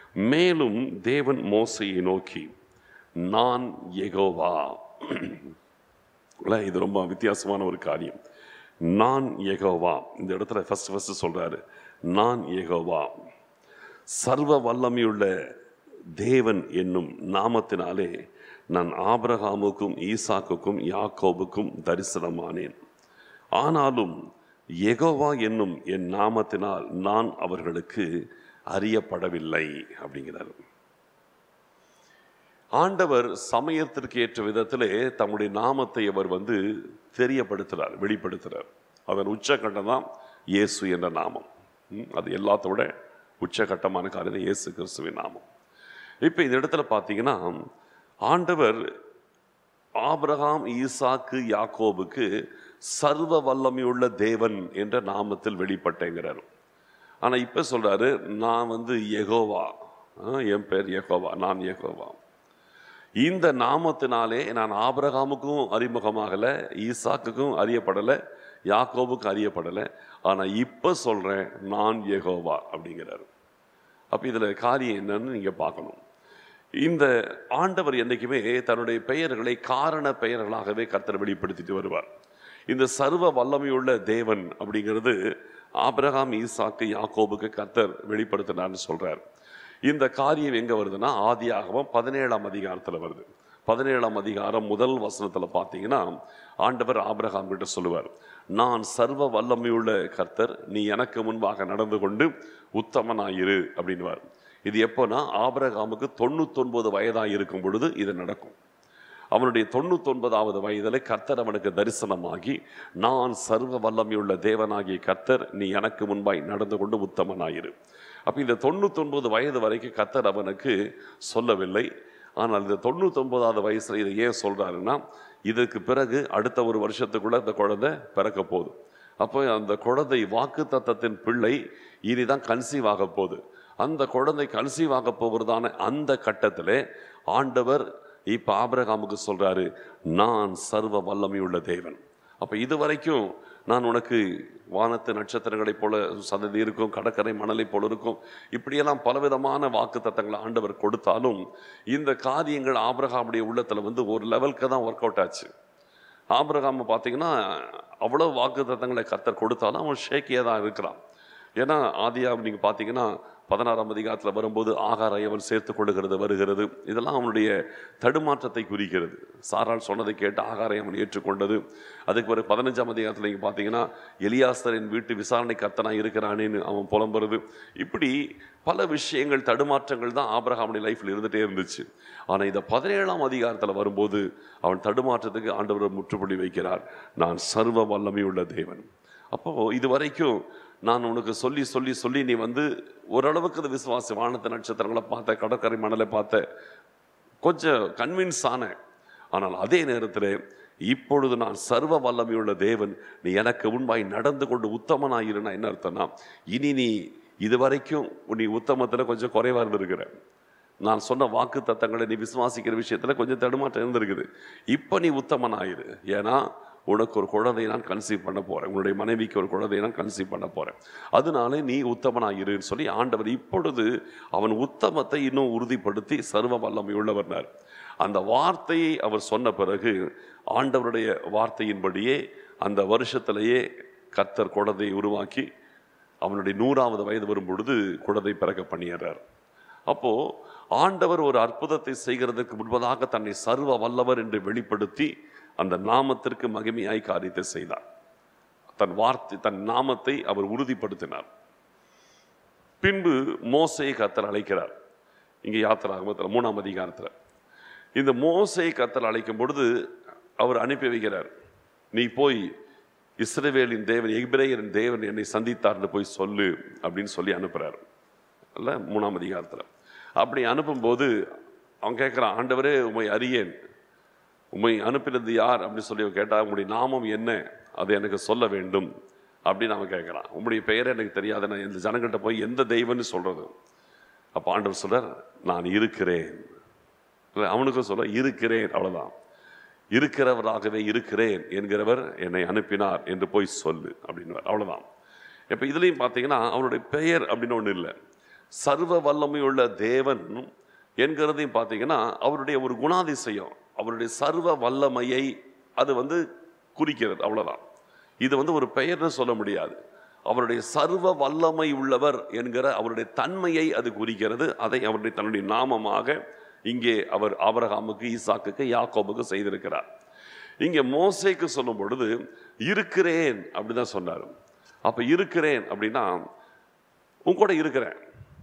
Speaker 1: மேலும் தேவன் மோசையை நோக்கி நான் யெகோவா இல்ல, இது ரொம்ப வித்தியாசமான ஒரு காரியம் நான் யெகோவா இந்த இடத்துல ஃபர்ஸ்ட் ஃபர்ஸ்ட் சொல்றாரு நான் யெகோவா சர்வ வல்லமையுள்ள தேவன் என்னும் நாமத்தினாலே நான் ஆபிரகாமுக்கும் ஈசாக்குக்கும் யாக்கோபுக்கும் தரிசனமானேன் ஆனாலும் யெகோவா என்னும் என் நாமத்தினால் நான் அவர்களுக்கு அறியப்படவில்லை அப்படிங்கிறார் ஆண்டவர் சமயத்திற்கு ஏற்ற விதத்திலே தம்முடைய நாமத்தை அவர் வந்து தெரியப்படுத்துறார் வெளிப்படுத்துறார் அதன் உச்சகட்டம் தான் இயேசு என்ற நாமம் ம், அது எல்லாத்த விட உச்சகட்டமான காரியம் இயேசு கிறிஸ்துவின் நாமம் இப்போ இந்த இடத்துல பார்த்தீங்கன்னா ஆண்டவர் ஆபிரகாம் ஈசாக்கு யாக்கோபுக்கு சர்வ வல்லமையுள்ள தேவன் என்ற நாமத்தில் வெளிப்பட்டேங்கிறார் ஆனா இப்ப சொல்றாரு நான் வந்து யெகோவா ஆ, என் பேர் யெகோவா நான் யெகோவா இந்த நாமத்தினாலே நான் ஆபிரகாமுக்கும் அறிமுகமாகல ஈசாக்குக்கும் அறியப்படலை யாக்கோபுக்கும் அறியப்படலை ஆனா இப்ப சொல்றேன் நான் யெகோவா அப்படிங்கிறாரு அப்ப இதுல காரியம் என்னன்னு நீங்க பார்க்கணும் இந்த ஆண்டவர் என்னைக்குமே தன்னுடைய பெயர்களை காரண பெயர்களாகவே கர்த்தர் வெளிப்படுத்திட்டு வருவார் இந்த சர்வ வல்லமையுள்ள தேவன் அப்படிங்கிறது ஆபிரகாம் ஈசாக்கு யாக்கோபுக்கு கர்த்தர் வெளிப்படுத்தினார்னு சொல்றார் இந்த காரியம் எங்க வருதுன்னா ஆதியாகமம் பதினேழாம் அதிகாரத்துல வருது பதினேழாம் அதிகாரம் முதல் வசனத்துல பார்த்தீங்கன்னா ஆண்டவர் ஆபிரகாம் கிட்ட சொல்லுவார் நான் சர்வ வல்லமையுள்ள கர்த்தர் நீ எனக்கு முன்பாக நடந்து கொண்டு உத்தமனாயிரு அப்படின்னுவார் இது எப்போனா ஆபிரகாமுக்கு தொண்ணூத்தொன்பது வயதாக இருக்கும் பொழுது இது நடக்கும் அவனுடைய தொண்ணூத்தொன்பதாவது வயதில் கர்த்தர் அவனுக்கு தரிசனமாகி நான் சர்வ வல்லமையுள்ள தேவனாகிய கர்த்தர் நீ எனக்கு முன்பாய் நடந்து கொண்டு உத்தமனாயிரு அப்ப இந்த தொண்ணூத்தொன்பது வயது வரைக்கும் கர்த்தர் அவனுக்கு சொல்லவில்லை ஆனால் இந்த தொண்ணூத்தொன்பதாவது வயசுல இதை ஏன் சொல்றாருன்னா இதற்கு பிறகு அடுத்த ஒரு வருஷத்துக்குள்ள அந்த குழந்தை பிறக்க போகுது அப்போ அந்த குழந்தை வாக்கு தத்தத்தின் பிள்ளை இனிதான் கன்சீவ் ஆக போகுது அந்த குழந்தை கன்சீவ் ஆக போகிறதான அந்த கட்டத்திலே ஆண்டவர் இப்ப ஆபிரகாமுக்கு சொல்றாரு நான் சர்வ வல்லமையுள்ள தேவன் அப்ப இது வரைக்கும் நான் உனக்கு வானத்து நட்சத்திரங்களைப் போல சந்ததி இருக்கும் கடற்கரை மணலை போல இருக்கும் இப்படியெல்லாம் பலவிதமான வாக்கு தத்தங்களை ஆண்டவர் கொடுத்தாலும் இந்த காரியங்கள் ஆபிரகாமுடைய உள்ளத்துல வந்து ஒரு லெவலுக்கு தான் ஒர்க் அவுட் ஆச்சு ஆபிரகாம் பார்த்தீங்கன்னா அவ்வளோ வாக்கு தத்தங்களை கத்தர் கொடுத்தாலும் அவன் ஷேக்கியாக தான் இருக்கிறான் ஏன்னா ஆதியாக நீங்கள் பார்த்தீங்கன்னா பதினாறாம் அதிகாரத்தில் வரும்போது ஆகாரை அவன் சேர்த்து கொள்ளுகிறது வருகிறது இதெல்லாம் அவனுடைய தடுமாற்றத்தை குறிக்கிறது சாரால் சொன்னதை கேட்டு ஆகாரை அவன் ஏற்றுக்கொண்டது அதுக்கு பிறகு பதினஞ்சாம் அதிகாரத்தில் நீங்கள் பார்த்தீங்கன்னா எலியாசரின் வீட்டு விசாரணை கர்த்தனாக இருக்கிறானேன்னு அவன் புலம்புறது இப்படி பல விஷயங்கள் தடுமாற்றங்கள் தான் ஆபிரகாமுடைய லைஃப்ல இருந்துட்டே இருந்துச்சு ஆனால் இந்த பதினேழாம் அதிகாரத்தில் வரும்போது அவன் தடுமாற்றத்துக்கு ஆண்டவர் முற்றுப்புள்ளி வைக்கிறார் நான் சர்வ வல்லமையுள்ள தேவன் அப்போ இது வரைக்கும் நான் உனக்கு சொல்லி சொல்லி சொல்லி நீ வந்து ஓரளவுக்கு அது விசுவாசி வானத்து நட்சத்திரங்களை பார்த்த கடற்கரை மணலை பார்த்த கொஞ்சம் கன்வின்ஸ் ஆனேன் ஆனால் அதே நேரத்தில் இப்பொழுது நான் சர்வ வல்லமையுள்ள தேவன் நீ எனக்கு முன்பாய் நடந்து கொண்டு உத்தமனாயிருன்னா என்ன அர்த்தம்னா இனி நீ இதுவரைக்கும் நீ உத்தமத்தில் கொஞ்சம் குறைவா இருந்திருக்கிற நான் சொன்ன வாக்கு தத்தங்களை நீ விசுவாசிக்கிற விஷயத்துல கொஞ்சம் தடுமாற்றம் இருந்திருக்குது இப்போ நீ உத்தமனாயிரு ஏன்னா உனக்கு ஒரு குழந்தையை நான் கன்சீவ் பண்ண போறேன் உன்னுடைய மனைவிக்கு ஒரு குழந்தையை நான் கன்சீவ் பண்ண போறேன் அதனால நீ உத்தமனாயிருன்னு சொல்லி ஆண்டவர் இப்பொழுது அவன் உத்தமத்தை இன்னும் உறுதிப்படுத்தி சர்வ வல்லமை உள்ளவர்னார் அந்த வார்த்தையை அவர் சொன்ன பிறகு ஆண்டவருடைய வார்த்தையின்படியே அந்த வருஷத்திலேயே கர்த்தர் குழந்தையை உருவாக்கி அவனுடைய நூறாவது வயது வரும் பொழுது குழந்தை பிறக்க பண்ணிடுறார் அப்போ ஆண்டவர் ஒரு அற்புதத்தை செய்கிறதுக்கு முன்பதாக தன்னை சர்வ வல்லவர் என்று வெளிப்படுத்தி அந்த நாமத்திற்கு மகிமையாய் காரியத்தை செய்தார் தன் வார்த்தை தன் நாமத்தை அவர் உறுதிப்படுத்தினார் பின்பு மோசையை கத்தர் அழைக்கிறார் இங்கே யாத்திராகமத்தில் மூணாம் அதிகாரத்தில் இந்த மோசையை கத்தர் அழைக்கும் பொழுது அவர் அனுப்பி வைக்கிறார் நீ போய் இஸ்ரவேலின் தேவன் எபிரேயரின் தேவன் என்னை சந்தித்தார்னு போய் சொல்லு அப்படின்னு சொல்லி அனுப்புறாரு அல்ல மூணாம் அதிகாரத்தில் அப்படி அனுப்பும்போது அவன் கேட்குறான் ஆண்டவரே உம்மை அறியேன் உம்மை அனுப்பினது யார் அப்படின்னு சொல்லி அவன் கேட்டா உங்களுடைய நாமம் என்ன அதை எனக்கு சொல்ல வேண்டும் அப்படின்னு அவன் கேட்குறான் உங்களுடைய பெயரை எனக்கு தெரியாது நான் இந்த ஜனங்கள்கிட்ட போய் எந்த தெய்வம்னு சொல்றது அப்போ ஆண்டவர் சொல்றார் நான் இருக்கிறேன் இல்ல, அவனுக்கும் சொல்ல இருக்கிறேன் அவ்வளவுதான் இருக்கிறவராகவே இருக்கிறேன் என்கிறவர் என்னை அனுப்பினார் என்று போய் சொல்லு அப்படின்னு அவ்வளவுதான் இப்போ இதுலேயும் பார்த்தீங்கன்னா அவனுடைய பெயர் அப்படின்னு ஒன்று இல்லை சர்வ வல்லமையுள்ள தேவன் என்கிறதையும் பார்த்தீங்கன்னா அவருடைய ஒரு குணாதிசயம் அவருடைய சர்வ வல்லமையை அது வந்து குறிக்கிறது அவ்வளவுதான் இது வந்து ஒரு பெயர்னு சொல்ல முடியாது அவருடைய சர்வ வல்லமை உள்ளவர் என்கிற அவருடைய தன்மையை அது குறிக்கிறது அதை அவருடைய தன்னுடைய நாமமாக இங்கே அவர் ஆபிரகாமுக்கு ஈசாக்குக்கு யாக்கோபுக்கு செய்திருக்கிறார் இங்கே மோசேக்கு சொல்லும் பொழுது இருக்கிறேன் அப்படிதான் சொன்னார் அப்ப இருக்கிறேன் அப்படின்னா உன் கூட இருக்கிறேன்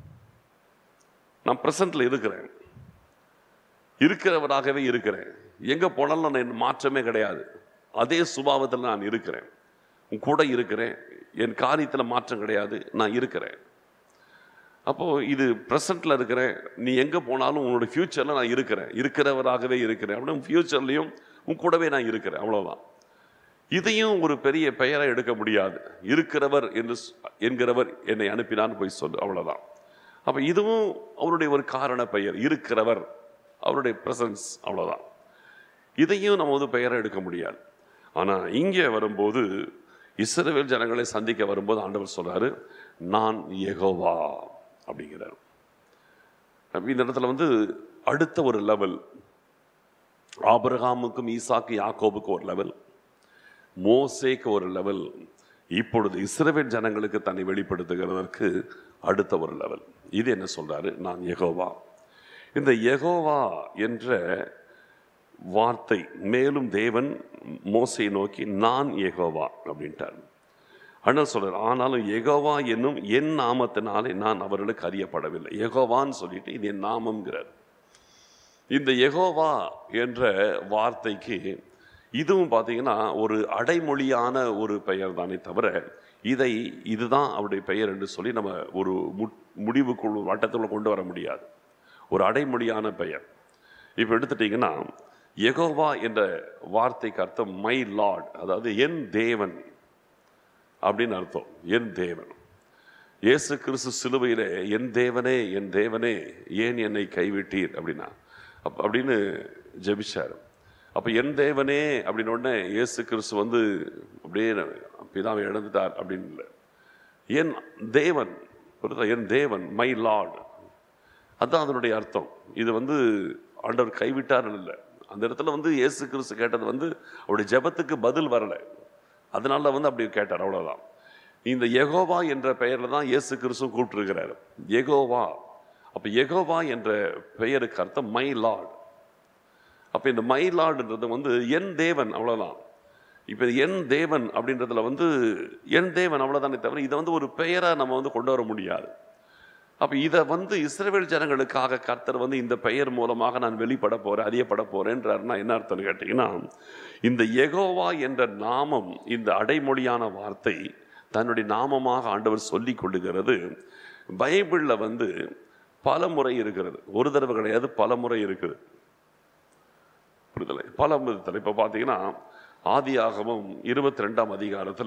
Speaker 1: நான் பிரசன்ட்ல இருக்கிறேன் இருக்கிறவராகவே இருக்கிறேன் எங்க போனாலும் நான் மாற்றமே கிடையாது அதே சுபாவத்தில் நான் இருக்கிறேன் உன் கூட இருக்கிறேன் என் காரியத்தில் மாற்றம் கிடையாது நான் இருக்கிறேன் அப்போ இது ப்ரெசண்ட்ல இருக்கிறேன் நீ எங்க போனாலும் உன்னோட ஃபியூச்சர்ல நான் இருக்கிறேன் இருக்கிறவராகவே இருக்கிறேன் அப்படின்னு ஃபியூச்சர்லையும் உன் கூடவே நான் இருக்கிறேன் அவ்வளவுதான் இதையும் ஒரு பெரிய பெயரை எடுக்க முடியாது இருக்கிறவர் என்று சொ- என்கிறவர் என்னை அனுப்பினான்னு போய் சொல்லு அவ்வளவுதான் அப்ப இதுவும் அவருடைய ஒரு காரண பெயர் இருக்கிறவர் அவருடைய பிரசன்ஸ் அவ்வளவுதான் இதையும் நம்ம வந்து பெயரை எடுக்க முடியாது ஆனா இங்கே வரும்போது இஸ்ரவேல் ஜனங்களை சந்திக்க வரும்போது ஆண்டவர் சொல்றாரு நான் யெகோவா அப்படிங்கிறார் அப்ப இந்த இடத்துல வந்து அடுத்த ஒரு லெவல் ஆபிரகாமுக்கும் ஈசாக்கு யாக்கோபுக்கு ஒரு லெவல் மோசேக்கு ஒரு லெவல் இப்பொழுது இஸ்ரவேல் ஜனங்களுக்கு தன்னை வெளிப்படுத்துகிறதற்கு அடுத்த ஒரு லெவல் இது என்ன சொல்றாரு நான் யெகோவா இந்த யெகோவா என்ற வார்த்தை மேலும் தேவன் மோசையை நோக்கி நான் யெகோவா அப்படின்ட்டார் அண்ணல் சொல்றார் ஆனாலும் யெகோவா என்னும் என் நாமத்தினாலே நான் அவர்களுக்கு அறியப்படவில்லை யெகோவான்னு சொல்லிட்டு இது என் நாமம்ங்கிறார் இந்த யெகோவா என்ற வார்த்தைக்கு இதுவும் பார்த்தீங்கன்னா ஒரு அடைமொழியான ஒரு பெயர் தானே தவிர இதை இதுதான் அவருடைய பெயர் என்று சொல்லி நம்ம ஒரு மு- முடிவுக்குள் ஒரு வட்டத்துக்குள்ள கொண்டு வர முடியாது ஒரு அடைமொழியான பெயர் இப்போ எடுத்துட்டீங்கன்னா யெகோவா என்ற வார்த்தைக்கு அர்த்தம் மை லார்ட் அதாவது என் தேவன் அப்படின்னு அர்த்தம் என் தேவன் இயேசு கிறிஸ்து சிலுவையிலே என் தேவனே என் தேவனே ஏன் என்னை கைவிட்டீர் அப்படின்னா அப் அப்படின்னு ஜெபிச்சார் அப்போ என் தேவனே அப்படின்னு உடனே இயேசு கிறிஸ்து வந்து அப்படியே பிதாவை இழந்துட்டார் அப்படின்னு இல்லை என் தேவன் புரியுதா என் தேவன் மை லார்ட் அதான் அதனுடைய அர்த்தம் இது வந்து ஆண்டவர் கைவிட்டார் இல்லை அந்த இடத்துல வந்து இயேசு கிறிஸ்து கேட்டது வந்து அவருடைய ஜெபத்துக்கு பதில் வரலை அதனால வந்து அப்படி கேட்டார் அவ்வளவுதான் இந்த யெகோவா என்ற பெயர்ல தான் இயேசு கிறிஸ்து கூப்பிட்டுருக்கிறார் யெகோவா அப்ப யெகோவா என்ற பெயருக்கு அர்த்தம் மை லார்ட் அப்ப இந்த மை லார்டுன்றது வந்து என் தேவன் அவ்வளவுதான் இப்ப என் தேவன் அப்படின்றதுல வந்து என் தேவன் அவ்வளவுதானே தவிர இதை வந்து ஒரு பெயரா நம்ம வந்து கொண்டு வர முடியாது அப்ப இதை வந்து இஸ்ரவேல் ஜனங்களுக்காக கர்த்தர் வந்து இந்த பெயர் மூலமாக நான் வெளிப்பட போறேன் அறியப்பட போறேன்றாருன்னா என்ன அர்த்தம்னு கேட்டீங்கன்னா இந்த யெகோவா என்ற நாமம் இந்த அடைமொழியான வார்த்தை தன்னுடைய நாமமாக ஆண்டவர் சொல்லிக் கொள்ளுகிறது பைபிளில் வந்து பல முறை இருக்கிறது ஒரு தடவை கிடையாது பல முறை இருக்குது புரிதலை பல விதத்தில் இப்போ பார்த்தீங்கன்னா ஆதியாகமம் இருபத்தி ரெண்டாம் அதிகாரத்தில்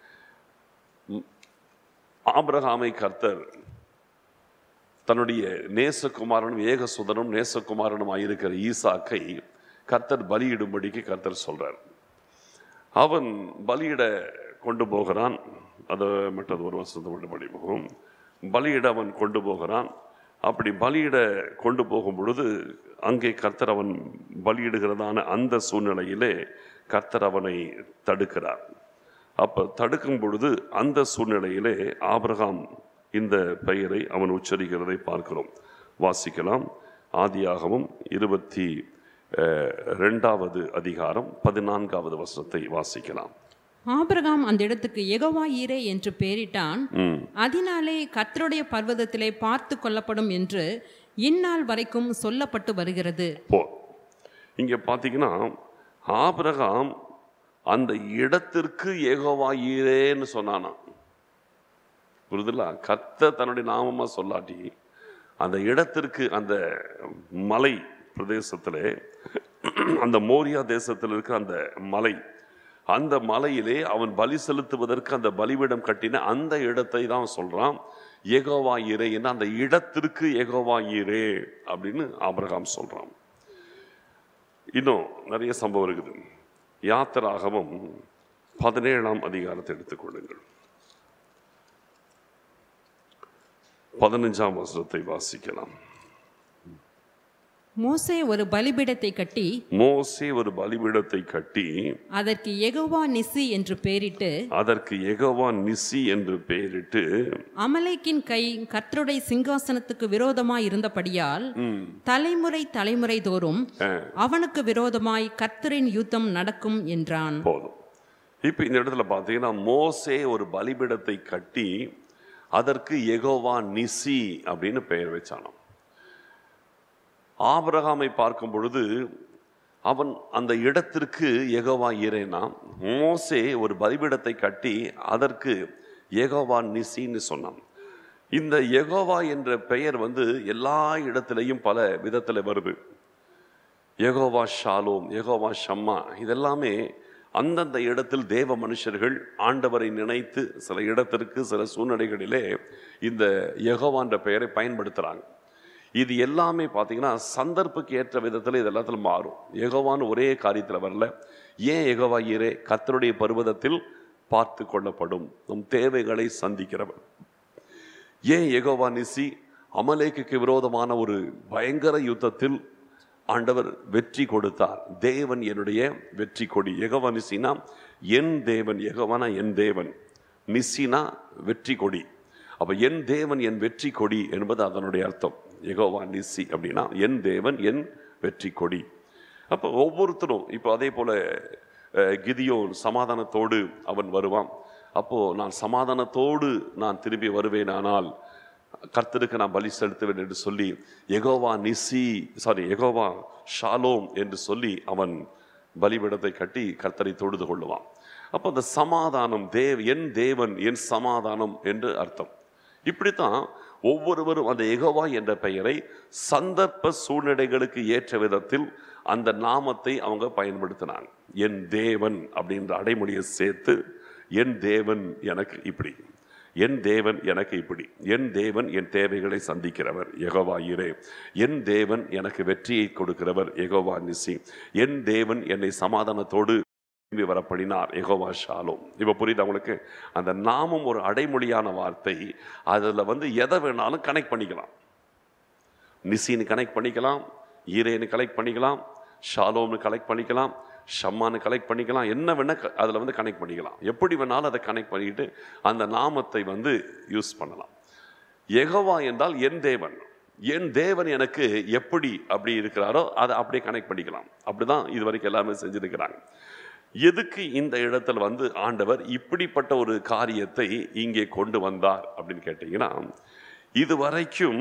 Speaker 1: ஆபிரகாமை கர்த்தர் தன்னுடைய நேசகுமாரனும் ஏகசுதனும் நேசகுமாரனும் இருக்கிற ஈசாக்கை கர்த்தர் பலியிடும்படிக்கு கர்த்தர் சொல்றார் அவன் பலியிட கொண்டு போகிறான் அதை மற்றது ஒரு வருஷத்தை மட்டும் படிப்போம் பலியிட அவன் கொண்டு போகிறான் அப்படி பலியிட கொண்டு போகும் பொழுது அங்கே கர்த்தர் அவன் பலியிடுகிறதான அந்த சூழ்நிலையிலே கர்த்தர் அவனை தடுக்கிறார் அப்ப தடுக்கும் பொழுது அந்த சூழ்நிலையிலே ஆபிரகாம் இந்த பெயரை அவன் உச்சரிக்கிறதை பார்க்கிறோம் வாசிக்கலாம் ஆதியாகமும் இருபத்தி அஹ், ரெண்டாவது அதிகாரம் பதினான்காவது வசனத்தை வாசிக்கலாம்
Speaker 2: ஆபிரகாம் அந்த இடத்துக்கு யெகோவா ஈரே என்று பெயரிட்டான்
Speaker 1: ம்
Speaker 2: அதனாலே கர்த்தருடைய பர்வதத்திலே பார்த்து கொள்ளப்படும் என்று இந்நாள் வரைக்கும் சொல்லப்பட்டு வருகிறது
Speaker 1: போ இங்க பார்த்தீங்கன்னா ஆபிரகாம் அந்த இடத்திற்கு ஏகோவா ஈரேன்னு சொன்னானா புரியுதுல்ல கத்த தன்னுடைய நாமமா சொல்லாட்டி அந்த இடத்திற்கு அந்த மலை பிரதேசத்திலே அந்த மோரியா தேசத்தில் இருக்கிற அந்த மலை அந்த மலையிலே அவன் பலி செலுத்துவதற்கு அந்த பலிபீடம் கட்டின அந்த இடத்தை தான் சொல்றான் ஏகோவா ஈரே என்ன அந்த இடத்திற்கு ஏகோவா ஈரே அப்படின்னு ஆபிரகாம் சொல்றான் இன்னும் நிறைய சம்பவம் இருக்குது யாத்திராகவும் பதினேழாம் அதிகாரத்தை எடுத்துக்கொள்ளுங்கள் பதினஞ்சாம் வசனத்தை வாசிக்கலாம்
Speaker 2: மோசே ஒரு பலிபீடத்தை கட்டி
Speaker 1: மோசே ஒரு பலிபீடத்தை கட்டி
Speaker 2: அதற்கு யெகோவா நிசி என்று பெயரிட்டு
Speaker 1: அதற்கு எகவா நிசி என்று பெயரிட்டு
Speaker 2: அமலேக்கின் கை கர்த்தருடைய சிங்காசனத்துக்கு விரோதமாய் இருந்தபடியால்
Speaker 1: ம்,
Speaker 2: தலைமுறை தலைமுறை தோறும்
Speaker 1: ஆ,
Speaker 2: அவனுக்கு விரோதமாய் கர்த்தரின் யுத்தம் நடக்கும் என்றான்
Speaker 1: போதும் இப்போ இந்த இடத்துல பார்த்தீங்கன்னா மோசே ஒரு பலிபீடத்தை கட்டி அதற்கு எகோவா நிசி அப்படின்னு பெயர் வச்சானாம் ஆபிரகாமை பார்க்கும் பொழுது அவன் அந்த இடத்திற்கு எகோவா ஈரேனா மோசே ஒரு பலிபீடத்தை கட்டி அதற்கு எகோவா நிசின்னு சொன்னான் இந்த எகோவா என்ற பெயர் வந்து எல்லா இடத்திலையும் பல விதத்தில் வருது யெகோவா ஷாலோம் யெகோவா ஷம்மா இதெல்லாமே அந்தந்த இடத்தில் தேவ மனுஷர்கள் ஆண்டவரை நினைத்து சில இடத்திற்கு சில சூழ்நிலைகளிலே இந்த யெகோவான்ற பெயரை பயன்படுத்துகிறாங்க இது எல்லாமே பார்த்தீங்கன்னா சந்தர்ப்புக்கு ஏற்ற விதத்தில் இது எல்லாத்திலும் மாறும் யெகோவான்னு ஒரே காரியத்தில் வரல ஏன் யெகோவா ஈரே கர்த்தருடைய பருவதத்தில் பார்த்து கொள்ளப்படும் நம் தேவைகளை சந்திக்கிறவர் ஏன் யெகோவா நிசி அமலேக்குக்கு விரோதமான ஒரு பயங்கர யுத்தத்தில் ஆண்டவர் வெற்றி கொடுத்தார் தேவன் என்னுடைய வெற்றி கொடி யெகோவா நிசினா என் தேவன் யெகோவானா என் தேவன் நிசினா வெற்றி கொடி அப்ப என் தேவன் என் வெற்றி கொடி என்பது அதனுடைய அர்த்தம் யெகோவா நிசி அப்படின்னா என் தேவன் என் வெற்றி கொடி அப்போ ஒவ்வொருத்தரும் இப்போ அதே போல அஹ், கிதியோன் சமாதானத்தோடு அவன் வருவான் அப்போ நான் சமாதானத்தோடு நான் திரும்பி வருவேனானால் கர்த்தருக்கு நான் பலி செலுத்துவேன் என்று சொல்லி எகோவா நிசி சாரி எகோவா ஷாலோம் என்று சொல்லி அவன் பலிபீடத்தை கட்டி கர்த்தரை தொழுது கொள்ளுவான் அப்போ அந்த சமாதானம் தேவ் என் தேவன் என் சமாதானம் என்று அர்த்தம் இப்படித்தான் ஒவ்வொருவரும் அந்த எகோவா என்ற பெயரை சந்தர்ப்ப சூழ்நிலைகளுக்கு ஏற்ற விதத்தில் அந்த நாமத்தை அவங்க பயன்படுத்தினாங்க என் தேவன் அப்படின்ற அடைமொழியை சேர்த்து என் தேவன் எனக்கு இப்படி என் தேவன் எனக்கு இப்படி என் தேவன் என் தேவைகளை சந்திக்கிறவர் யெகோவா இரே என் தேவன் எனக்கு வெற்றியை கொடுக்கிறவர் யெகோவா நிசி என் தேவன் என்னை சமாதானத்தோடு திரும்பி வரப்படினார் யெகோவா ஷாலோம் இப்போ புரியுது அவங்களுக்கு அந்த நாமம் ஒரு அடைமொழியான வார்த்தை அதில் வந்து எதை வேணாலும் கனெக்ட் பண்ணிக்கலாம் நிசின்னு கனெக்ட் பண்ணிக்கலாம் ஈரேன்னு கலெக்ட் பண்ணிக்கலாம் ஷாலோம்னு கலெக்ட் பண்ணிக்கலாம் ஷம்மான்னு கலெக்ட் பண்ணிக்கலாம் என்ன வேணால் அதில் வந்து கனெக்ட் பண்ணிக்கலாம் எப்படி வேணாலும் அதை கனெக்ட் பண்ணிக்கிட்டு அந்த நாமத்தை வந்து யூஸ் பண்ணலாம் யெகோவா என்றால் என் தேவன் என் தேவன் எனக்கு எப்படி அப்படி இருக்கிறாரோ அதை அப்படியே கனெக்ட் பண்ணிக்கலாம் அப்படிதான் இது வரைக்கும் எல்லாமே செஞ்சிருக்கிறாங்க எதுக்கு இந்த இடத்துல வந்து ஆண்டவர் இப்படிப்பட்ட ஒரு காரியத்தை இங்கே கொண்டு வந்தார் அப்படின்னு கேட்டீங்கன்னா இதுவரைக்கும்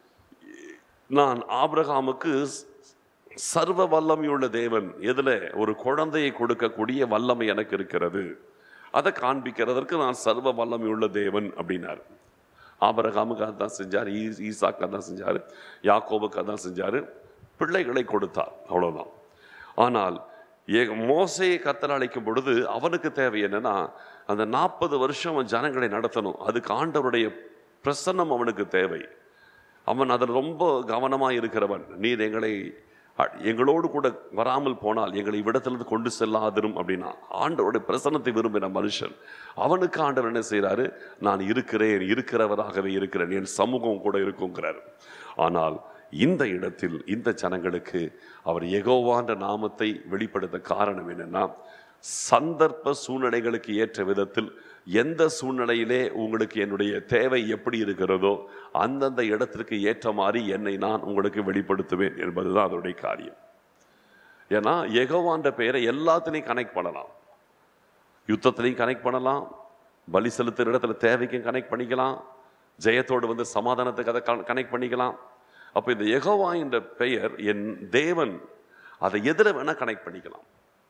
Speaker 1: நான் ஆபிரகாமுக்கு சர்வ வல்லமையுள்ள தேவன் எதுல ஒரு குழந்தையை கொடுக்கக்கூடிய வல்லமை எனக்கு இருக்கிறது அதை காண்பிக்கிறதற்கு நான் சர்வ வல்லமையுள்ள தேவன் அப்படின்னார் ஆபரகாமுக்கு அதான் செஞ்சார் ஈ ஈசாக்கு அதான் செஞ்சார் யாக்கோபுக்கு அதான் செஞ்சார் பிள்ளைகளை கொடுத்தார் அவ்வளவுதான் ஆனால் ஏ மோசையை கத்தர் அழைக்கும் பொழுது அவனுக்கு தேவை என்னன்னா அந்த நாற்பது வருஷம் அவன் ஜனங்களை நடத்தணும் அதுக்கு ஆண்டவருடைய பிரசன்னம் அவனுக்கு தேவை அவன் அதில் ரொம்ப கவனமாக இருக்கிறவன் நீர் எங்களை அ- எங்களோடு கூட வராமல் போனால் எங்களை இவ்விடத்திலிருந்து கொண்டு செல்லாதிரும் அப்படின்னா ஆண்டவருடைய பிரசன்னத்தை விரும்பின மனுஷன் அவனுக்கு ஆண்டவர் என்ன செய்றாரு நான் இருக்கிறேன் இருக்கிறவராகவே இருக்கிறேன் என் சமூகம் கூட இருக்குங்கிறார் ஆனால் இந்த இடத்தில் இந்த ஜனங்களுக்கு அவர் எகோவான்ற நாமத்தை வெளிப்படுத்த காரணம் என்னன்னா சந்தர்ப்ப சூழ்நிலைகளுக்கு ஏற்ற விதத்தில் எந்த சூழ்நிலையிலே உங்களுக்கு என்னுடைய தேவை எப்படி இருக்கிறதோ அந்தந்த இடத்திற்கு ஏற்ற மாதிரி என்னை நான் உங்களுக்கு வெளிப்படுத்துவேன் என்பதுதான் அதனுடைய காரியம் ஏன்னா எகோவான்ற பெயரை எல்லாத்துலேயும் கனெக்ட் பண்ணலாம் யுத்தத்திலையும் கனெக்ட் பண்ணலாம் பலி செலுத்துகிற இடத்துல தேவைக்கும் கனெக்ட் பண்ணிக்கலாம் ஜெயத்தோடு வந்து சமாதானத்துக்கு அதை கனெக்ட் பண்ணிக்கலாம் அப்போ இந்த எகோவா என்ற பெயர் என் தேவன் அதை எதில் வேணா கனெக்ட் பண்ணிக்கலாம்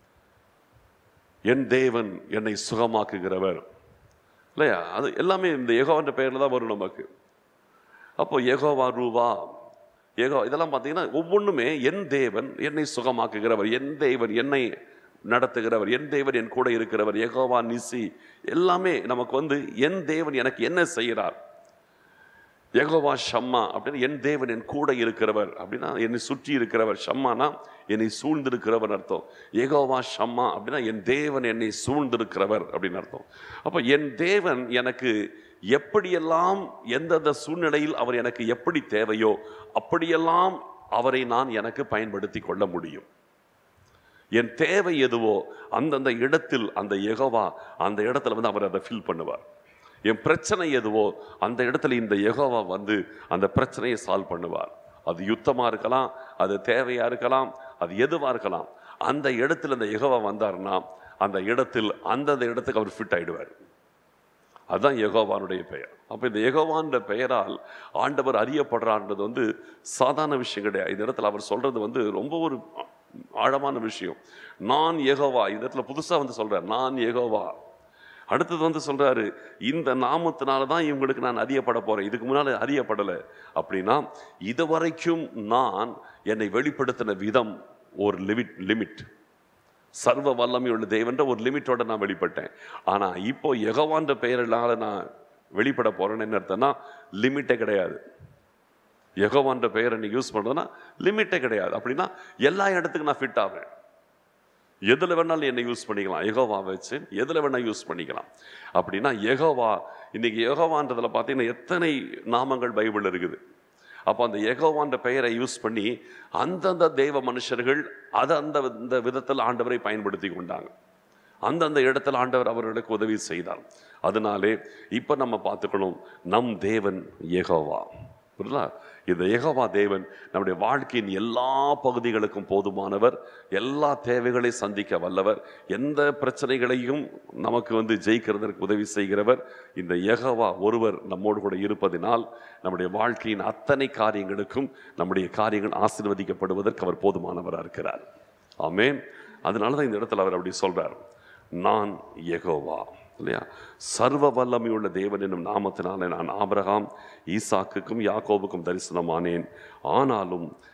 Speaker 1: என் தேவன் என்னை சுகமாக்குகிறவர் இல்லையா அது எல்லாமே இந்த யெகோவான்ற பெயரில் தான் வரும் நமக்கு அப்போ யெகோவா ரூவா ஏகோ இதெல்லாம் பார்த்தீங்கன்னா ஒவ்வொன்றுமே என் தேவன் என்னை சுகமாக்குகிறவர் என் தேவன் என்னை நடத்துகிறவர் என் தேவன் என் கூட இருக்கிறவர் யெகோவா நிசி எல்லாமே நமக்கு வந்து என் தேவன் எனக்கு என்ன செய்கிறார் யெகோவா ஷம்மா அப்படின்னு என் தேவன் என் கூட இருக்கிறவர் அப்படின்னா என்னை சுற்றி இருக்கிறவர் ஷம்மானா என்னை சூழ்ந்திருக்கிறவர் அர்த்தம் யெகோவா ஷம்மா அப்படின்னா என் தேவன் என்னை சூழ்ந்திருக்கிறவர் அப்படின்னு அர்த்தம் அப்போ என் தேவன் எனக்கு எப்படியெல்லாம் எந்தெந்த சூழ்நிலையில் அவர் எனக்கு எப்படி தேவையோ அப்படியெல்லாம் அவரை நான் எனக்கு பயன்படுத்தி கொள்ள முடியும் என் தேவை எதுவோ அந்தந்த இடத்தில் அந்த யெகோவா அந்த இடத்துல வந்து அவர் அதை ஃபில் பண்ணுவார் என் பிரச்சனை எதுவோ அந்த இடத்துல இந்த யெகோவா வந்து அந்த பிரச்சனையை சால்வ் பண்ணுவார் அது யுத்தமா இருக்கலாம் அது தேவையா இருக்கலாம் அது எதுவா இருக்கலாம் அந்த இடத்துல இந்த யெகோவா வந்தாருன்னா அந்த இடத்தில் அந்தந்த இடத்துக்கு அவர் ஃபிட் ஆயிடுவார் அதுதான் யெகோவானுடைய பெயர் அப்போ இந்த யெகோவான்ற பெயரால் ஆண்டவர் அறியப்படுறான்றது வந்து சாதாரண விஷயம் கிடையாது இந்த இடத்துல அவர் சொல்றது வந்து ரொம்ப ஒரு ஆழமான விஷயம் நான் யெகோவா இந்த இடத்துல புதுசா வந்து சொல்றார் நான் யெகோவா அடுத்தது வந்து சொல்றாரு இந்த நாமத்தினால தான் இவங்களுக்கு நான் அறியப்பட போறேன் இதுக்கு முன்னால அறியப்படலை அப்படின்னா இதுவரைக்கும் நான் என்னை வெளிப்படுத்தின விதம் ஒரு லிமிட் லிமிட் சர்வ வல்லமையுள்ள தேவன்ற ஒரு லிமிட்டோட நான் வெளிப்பட்டேன் ஆனா இப்போ யெகோவான்ற பெயரினால நான் வெளிப்பட போறேன்னு என்ன அர்த்தம்னா லிமிட்டே கிடையாது யெகோவான்ற பெயரை நீ யூஸ் பண்றதுன்னா லிமிட்டே கிடையாது அப்படின்னா எல்லா இடத்துக்கும் நான் ஃபிட் ஆவேன் எதுல வேணாலும் என்னை யூஸ் பண்ணிக்கலாம் யெகோவா வச்சு எதுல வேணா யூஸ் பண்ணிக்கலாம் அப்படின்னா யெகோவா இன்னைக்கு யெகோவான்றதுல பார்த்தீங்கன்னா எத்தனை நாமங்கள் பைபிள் இருக்குது அப்போ அந்த யெகோவான்ற பெயரை யூஸ் பண்ணி அந்தந்த தெய்வ மனுஷர்கள் அதை அந்த இந்த விதத்தில் ஆண்டவரை பயன்படுத்தி கொண்டாங்க அந்தந்த இடத்துல ஆண்டவர் அவர்களுக்கு உதவி செய்தார் அதனாலே இப்போ நம்ம பார்த்துக்கணும் நம் தேவன் யெகோவா புரியுதா இந்த யெகோவா தேவன் நம்முடைய வாழ்க்கையின் எல்லா பகுதிகளுக்கும் போதுமானவர் எல்லா தேவைகளையும் சந்திக்க வல்லவர் எந்த பிரச்சனைகளையும் நமக்கு வந்து ஜெயிக்கிறதற்கு உதவி செய்கிறவர் இந்த யெகோவா ஒருவர் நம்மோடு கூட இருப்பதினால் நம்முடைய வாழ்க்கையின் அத்தனை காரியங்களுக்கும் நம்முடைய காரியங்கள் ஆசீர்வதிக்கப்படுவதற்கு அவர் போதுமானவராக இருக்கிறார் ஆமென் அதனால தான் இந்த இடத்துல அவர் அப்படி சொல்றார் நான் யெகோவா இல்லையா சர்வ வல்லமையுள்ள தேவன் என்னும் நாமத்தினாலே நான் ஆபிரகாம் ஈசாக்குக்கும் யாக்கோபுக்கும் தரிசனமானேன் ஆனாலும்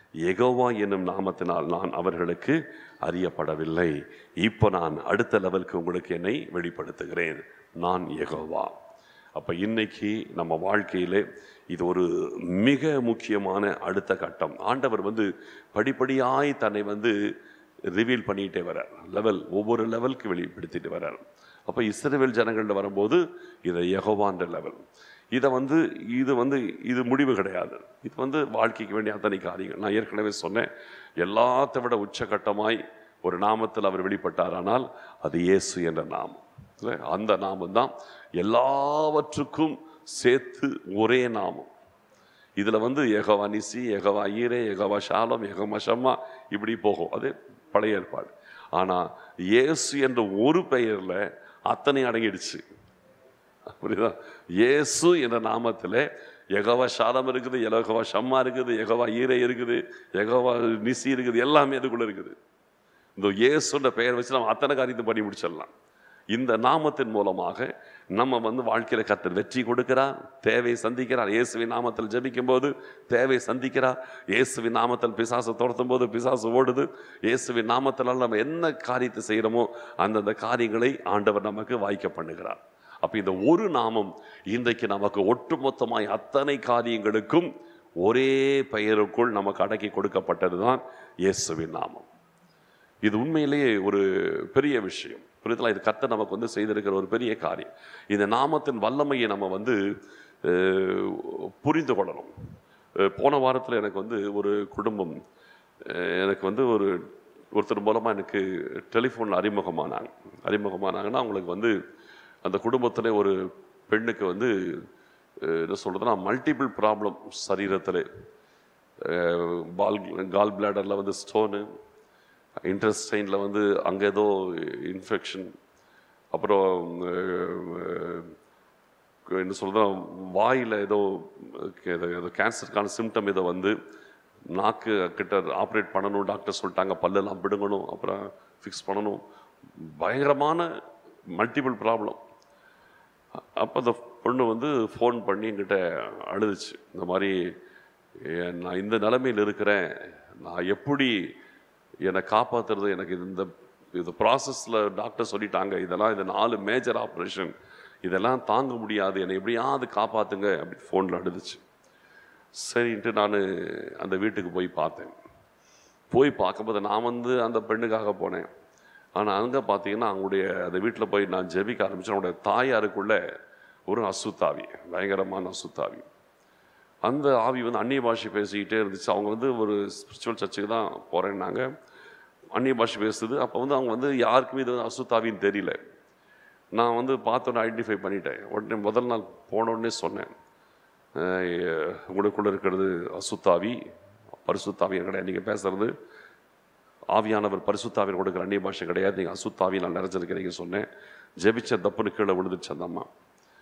Speaker 1: எகோவா என்னும் நாமத்தினால் நான் அவர்களுக்கு அறியப்படவில்லை இப்போ நான் அடுத்த லெவலுக்கு உங்களுக்கு என்னை வெளிப்படுத்துகிறேன் நான் எகோவா அப்ப இன்னைக்கு நம்ம வாழ்க்கையிலே இது ஒரு மிக முக்கியமான அடுத்த கட்டம் ஆண்டவர் வந்து படிப்படியாய் தன்னை வந்து ரிவீல் பண்ணிட்டே வரார் லெவல் ஒவ்வொரு லெவலுக்கு வெளிப்படுத்திட்டு வரார் அப்போ இஸ்ரவேல் ஜனங்கள்ல வரும்போது இதை யெகோவான்ற லெவல் இதை வந்து இது வந்து இது முடிவு கிடையாது இது வந்து வாழ்க்கைக்கு வேண்டிய அத்தனை காரியங்கள் நான் ஏற்கனவே சொன்னேன் எல்லாத்தை விட உச்சகட்டமாய் ஒரு நாமத்தில் அவர் வெளிப்பட்டாரானால் அது இயேசு என்ற நாமம் இல்ல? அந்த நாமம் தான் எல்லாவற்றுக்கும் சேர்த்து ஒரே நாமம் இதுல வந்து எகவா நிசி எகவா ஈரே எகவா ஷாலம் எகவா ஷம்மா இப்படி போகும் அது பழைய ஏற்பாடு ஆனா இயேசு என்ற ஒரு பெயர்ல அத்தனை அடங்கிடுச்சு புரியுதா இயேசு என்ற நாமத்தில் எகவா ஷாலம் இருக்குது எகவா ஷம்மா இருக்குது எகவா ஈரை இருக்குது எகவா நிசி இருக்குது எல்லாமே அதுக்குள்ள இருக்குது இந்த இயேசுன்ற பெயர் வச்சு நம்ம அத்தனை காரியத்தை பண்ணி முடிச்சிடலாம் இந்த நாமத்தின் மூலமாக நம்ம வந்து வாழ்க்கையில கர்த்தர் வெற்றி கொடுக்கிறார் தேவை சந்திக்கிறார் இயேசுவின் நாமத்தில் ஜெபிக்கும் போது தேவை சந்திக்கிறார் இயேசுவின் நாமத்தில் பிசாசு துரத்தும் போது பிசாசு ஓடுது இயேசுவின் நாமத்தினால் நம்ம என்ன காரியத்தை செய்கிறோமோ அந்தந்த காரியங்களை ஆண்டவர் நமக்கு வாய்க்க பண்ணுகிறார் அப்ப இந்த ஒரு நாமம் இன்றைக்கு நமக்கு ஒட்டுமொத்தமாய் அத்தனை காரியங்களுக்கும் ஒரே பெயருக்குள் நமக்கு அடக்கி கொடுக்கப்பட்டதுதான் இயேசுவின் நாமம் இது உண்மையிலேயே ஒரு பெரிய விஷயம் புரியுதலா இது கர்த்தர் நமக்கு வந்து செய்திருக்கிற ஒரு பெரிய காரியம் இந்த நாமத்தின் வல்லமையை நம்ம வந்து அஹ், புரிந்து கொள்ளணும் அஹ், போன வாரத்தில் எனக்கு வந்து ஒரு குடும்பம் அஹ், எனக்கு வந்து ஒரு ஒருத்தர் மூலமாக எனக்கு டெலிஃபோனில் அறிமுகமானாங்க அறிமுகமானாங்கன்னா அவங்களுக்கு வந்து அந்த குடும்பத்தில் ஒரு பெண்ணுக்கு வந்து அஹ், என்ன சொல்கிறதுனா மல்டிபிள் ப்ராப்ளம் சரீரத்தில் பால் கால் பிளாடரில் வந்து ஸ்டோனு இன்ட்ரெஸ்டைனில் வந்து அங்கே ஏதோ இன்ஃபெக்ஷன் அப்புறம் அஹ், என்ன சொல்கிறதா வாயில் ஏதோ ஏதோ- ஏதோ கேன்சருக்கான சிம்டம் ஏதோ வந்து நாக்கு கிட்ட ஆப்ரேட் பண்ணணும் டாக்டர் சொல்லிட்டாங்க பல்லெல்லாம் பிடுங்கணும் அப்புறம் ஃபிக்ஸ் பண்ணணும் பயங்கரமான மல்டிபிள் ப்ராப்ளம் அப்போ அந்த பொண்ணு வந்து ஃபோன் பண்ணி என்கிட்ட அழுதுச்சு இந்த மாதிரி "ஏ, நான் இந்த நிலைமையில் இருக்கிறேன் நான் எப்படி என்னை காப்பாற்றுறது எனக்கு இந்த இது ப்ராசஸில் டாக்டர் சொல்லிட்டாங்க இதெல்லாம் இந்த நாலு மேஜர் ஆப்ரேஷன் இதெல்லாம் தாங்க முடியாது என்னை எப்படியாவது காப்பாற்றுங்க அப்படி ஃபோனில் அழுதுச்சு சரின்ட்டு நான் அந்த வீட்டுக்கு போய் பார்த்தேன் போய் பார்க்கும்போது நான் வந்து அந்த பெண்ணுக்காக போனேன் ஆனால் அங்கே பார்த்தீங்கன்னா அவங்களுடைய அந்த வீட்டில் போய் நான் ஜெபிக்க ஆரம்பிச்சேன் அவங்களுடைய தாயாருக்குள்ள ஒரு அசுத்தாவி பயங்கரமான அசுத்தாவி அந்த ஆவி வந்து அந்நிய பாஷை பேசிக்கிட்டே இருந்துச்சு அவங்க வந்து ஒரு ஸ்பிரிச்சுவல் சர்ச்சுக்கு தான் போகிறேன்னாங்க அந்நிய பாஷை பேசுது அப்போ வந்து அவங்க வந்து யாருக்குமே இது வந்து அசுத்தாவின்னு தெரியல நான் வந்து பார்த்தோன்னே ஐடென்டிஃபை பண்ணிட்டேன் உடனே முதல் நாள் போன உடனே சொன்னேன் அஹ் உங்களுக்குள்ள இருக்கிறது அசுத்தாவி பரிசுத்தாவி கிடையாது நீங்கள் பேசுறது ஆவியானவர் பரிசுத்தாவின் கொடுக்குற அந்நிய பாஷை கிடையாது நீங்கள் அசுத்தாவினால் நிறைஞ்சிருக்கிறீங்க சொன்னேன் ஜெபிச்ச தப்புன்னு கீழே விழுந்துச்சு அந்த அம்மா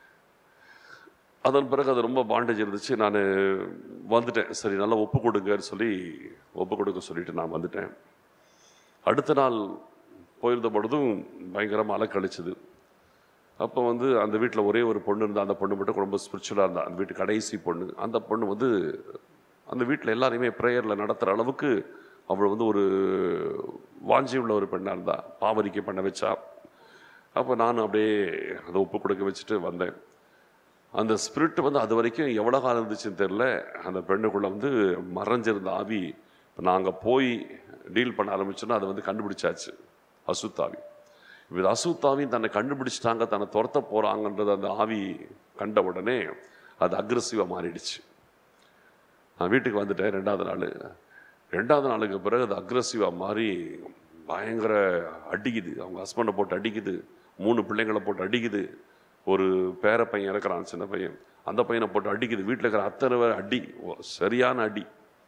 Speaker 1: அதன் பிறகு அது ரொம்ப பாண்டேஜ் இருந்துச்சு நான் வந்துட்டேன் சரி நல்லா ஒப்பு கொடுங்கன்னு சொல்லி ஒப்பு கொடுக்க சொல்லிட்டு நான் வந்துட்டேன் அடுத்த நாள் போயிருந்த பொழுதும் பயங்கரமாக அலக்கழிச்சுது அப்போ வந்து அந்த வீட்டில் ஒரே ஒரு பொண்ணு இருந்தா அந்த பொண்ணு மட்டும் ரொம்ப ஸ்பிரிச்சுவலாக இருந்தா அந்த வீட்டு கடைசி பொண்ணு அந்த பொண்ணு வந்து அந்த வீட்டில் எல்லாரையுமே ப்ரேயரில் நடத்துகிற அளவுக்கு அவள் வந்து ஒரு வாஞ்சி உள்ள ஒரு பெண்ணாக இருந்தா பாவரிக்கை பண்ண வச்சா அப்போ நான் அப்படியே அதை ஒப்பு கொடுக்க வச்சுட்டு வந்தேன் அந்த ஸ்பிரிட் வந்து அது வரைக்கும் எவ்வளோ காலம் இருந்துச்சுன்னு தெரில அந்த பெண்ணுக்குள்ளே வந்து மறைஞ்சிருந்த ஆவி இப்போ நாங்கள் போய் டீல் பண்ண ஆரம்பிச்சோன்னா அதை வந்து கண்டுபிடிச்சாச்சு அசுத்தாவி இப்போ இது அசுத்தாவியும் தன்னை கண்டுபிடிச்சிட்டாங்க தன்னை துரத்த போகிறாங்கன்றது அந்த ஆவி கண்ட உடனே அது அக்ரஸிவாக மாறிடுச்சு நான் வீட்டுக்கு வந்துட்டேன் ரெண்டாவது நாள் ரெண்டாவது நாளுக்கு பிறகு அது அக்ரஸிவாக மாறி பயங்கர அடிக்குது அவங்க ஹஸ்பண்டை போட்டு அடிக்குது மூணு பிள்ளைங்களை போட்டு அடிக்குது ஒரு பேர பையன் இறக்குறான் சின்ன பையன் அந்த பையனை போட்டு அடிக்குது வீட்டில் இருக்கிற அத்தனை பேர் அடி ஓ, சரியான அடி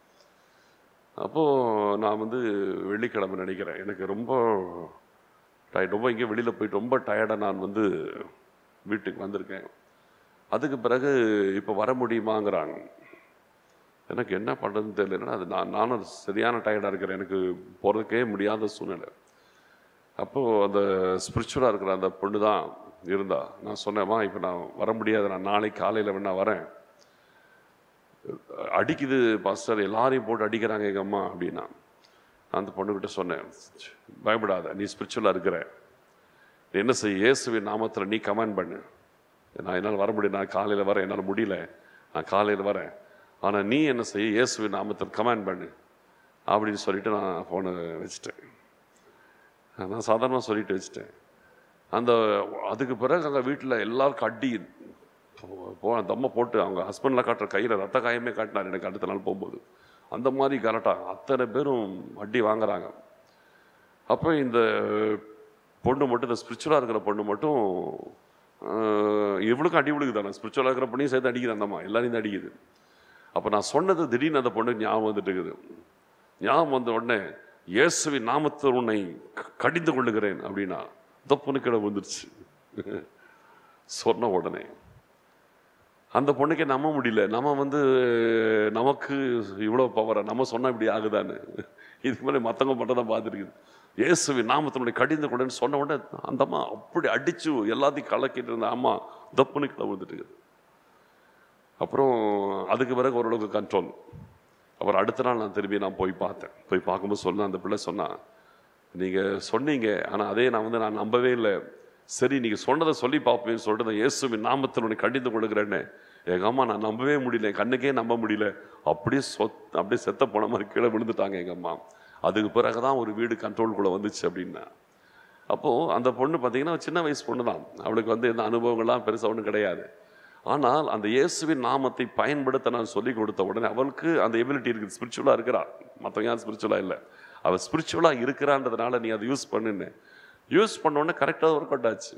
Speaker 1: அப்போது நான் வந்து வெள்ளிக்கிழமை நினைக்கிறேன் எனக்கு ரொம்ப டயர்ட் ரொம்ப இங்கே வெளியில் போயிட்டு ரொம்ப டயர்டாக நான் வந்து வீட்டுக்கு வந்திருக்கேன் அதுக்கு பிறகு இப்போ வர முடியுமாங்கிறாங்க எனக்கு என்ன பண்ணுறதுன்னு தெரியலன்னா அது நான் நானும் சரியான டயர்டாக இருக்கிறேன் எனக்கு போகிறதுக்கே முடியாத சூழ்நிலை அப்போது அந்த ஸ்பிரிச்சுவலாக இருக்கிற அந்த பொண்ணு தான் இருந்தா நான் சொன்னேம்மா இப்போ நான் வர முடியாது நான் நாளைக்கு காலையில் வேணா வரேன் அடிக்குது பாஸ்டர் எல்லாரையும் போட்டு அடிக்கிறாங்க எங்கள் அம்மா அப்படின்னா நான் அந்த பொண்ணுக்கிட்ட சொன்னேன் பயப்படாத நீ ஸ்பிரிச்சுவலாக இருக்கிற நீ என்ன செய்ய இயேசுவின் நாமத்தில் நீ கமெண்ட் பண்ணு நான் என்னால் வர முடியும் நான் காலையில் வரேன் என்னால் முடியல நான் காலையில் வரேன் ஆனால் நீ என்ன செய்ய இயேசுவின் நாமத்தில் கமெண்ட் பண்ணு அப்படின்னு சொல்லிட்டு நான் ஃபோனை வச்சுட்டேன் நான் சாதாரணமாக சொல்லிட்டு வச்சுட்டேன் அந்த அதுக்கு பிறகு அங்கே வீட்டில் எல்லாருக்கும் அடி போ தம்மை போட்டு அவங்க ஹஸ்பண்ட்லாம் காட்டுற கையில் ரத்த காயமே காட்டினார் எனக்கு அடுத்த நாள் போகும்போது அந்த மாதிரி கரெக்டா அத்தனை பேரும் அடி வாங்குறாங்க அப்போ இந்த பொண்ணு மட்டும் இந்த ஸ்பிரிச்சுவலாக இருக்கிற பொண்ணு மட்டும் ஆஹ், இவளுக்கும் அடி விழுகுதானே ஸ்பிரிச்சுவலாக இருக்கிற பொண்ணையும் சேர்த்து அடிக்குது அந்தம்மா எல்லாரையும் தான் அடிக்குது அப்போ நான் சொன்னது திடீர்னு அந்த பொண்ணுக்கு ஞாபகம் வந்துட்டு இருக்குது ஞாபகம் வந்த உடனே இயேசுவின் நாமத்தில் உன்னை க- கடிந்து கொள்ளுகிறேன் அப்படின்னா இந்த பொண்ணுக்கிட வந்துருச்சு சொன்ன உடனே அந்த பொண்ணுக்கே நம்ப முடியல நம்ம வந்து நமக்கு இவ்வளோ பவரா நம்ம சொன்னா இப்படி ஆகுதான்னு இதுக்கு மேலே மற்றவங்க மட்டும் தான் பார்த்துருக்குது இயேசுவின் நாமத்தினுடைய கடிந்து கொண்டேன்னு சொன்ன உடனே அந்த அம்மா அப்படி அடிச்சு எல்லாத்தையும் கலக்கிட்டு இருந்த அம்மா தப்புன்னு கிளம்ப வந்துட்டு இருக்குது அப்புறம் அதுக்கு பிறகு ஓரளவுக்கு கண்ட்ரோல் அப்புறம் அடுத்த நாள் நான் திரும்பி நான் போய் பார்த்தேன் போய் பார்க்கும்போது சொன்னேன் அந்த பிள்ளை சொன்னா நீங்கள் சொன்னீங்க ஆனால் அதே நான் வந்து நான் நம்பவே இல்லை சரி நீங்கள் சொன்னதை சொல்லி பார்ப்பேன்னு சொல்லிட்டு நான் இயேசுவின் நாமத்தில் உன்னை கடிந்து கொள்ளுகிறேன்னு எங்கள் அம்மா நான் நம்பவே முடியல என் கண்ணுக்கே நம்ப முடியல அப்படியே சொத் அப்படியே செத்த போன மாதிரி கீழே விழுந்துட்டாங்க எங்கள் அம்மா அதுக்கு பிறகு தான் ஒரு வீடு கண்ட்ரோல்குள்ளே வந்துச்சு அப்படின்னா அப்போது அந்த பொண்ணு பார்த்தீங்கன்னா சின்ன வயசு பொண்ணு தான் அவளுக்கு வந்து எந்த அனுபவங்கள்லாம் பெருசாக ஒன்றும் கிடையாது ஆனால் அந்த இயேசுவின் நாமத்தை பயன்படுத்த நான் சொல்லி கொடுத்த உடனே அவளுக்கு அந்த எபிலிட்டி இருக்குது ஸ்பிரிச்சுவலாக இருக்கிறா மற்றவங்க யாரும் ஸ்பிரிச்சுவலாக இல்லை அவள் ஸ்பிரிச்சுவலாக இருக்கிறான்றதுனால நீ அதை யூஸ் பண்ணுன்னு யூஸ் பண்ண உடனே கரெக்டாக ஒர்க் அவுட் ஆச்சு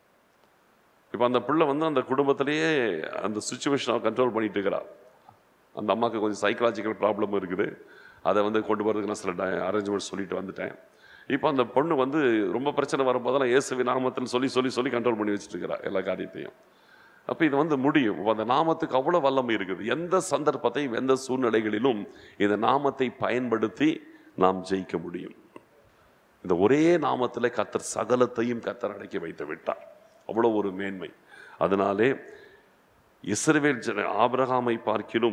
Speaker 1: இப்போ அந்த பிள்ளை வந்து அந்த குடும்பத்திலேயே அந்த சுச்சுவேஷனை கண்ட்ரோல் பண்ணிட்டு இருக்கிறா அந்த அம்மாவுக்கு கொஞ்சம் சைக்கலாஜிக்கல் ப்ராப்ளம் இருக்குது அதை வந்து கொண்டு போகிறதுக்கு நான் சில அரேஞ்ச்மெண்ட் சொல்லிட்டு வந்துட்டேன் இப்போ அந்த பொண்ணு வந்து ரொம்ப பிரச்சனை வரும்போதெல்லாம் இயேசுவி நாமத்தில் சொல்லி சொல்லி சொல்லி கண்ட்ரோல் பண்ணி வச்சுட்டு இருக்கிறா எல்லா காரியத்தையும் அப்போ இது வந்து முடியும் அப்ப அந்த நாமத்துக்கு அவ்வளோ வல்லமை இருக்குது எந்த சந்தர்ப்பத்தையும் எந்த சூழ்நிலைகளிலும் இந்த நாமத்தை பயன்படுத்தி நாம் ஜெயிக்க முடியும் இந்த ஒரே நாமத்தில் கத்தர் சகலத்தையும் கத்தர் அடக்கி வைத்து விட்டார் அவ்வளோ ஒரு மேன்மை அதனாலே இஸ்ரவேல் ஜன ஆபிரகாமை பார்க்கிலும்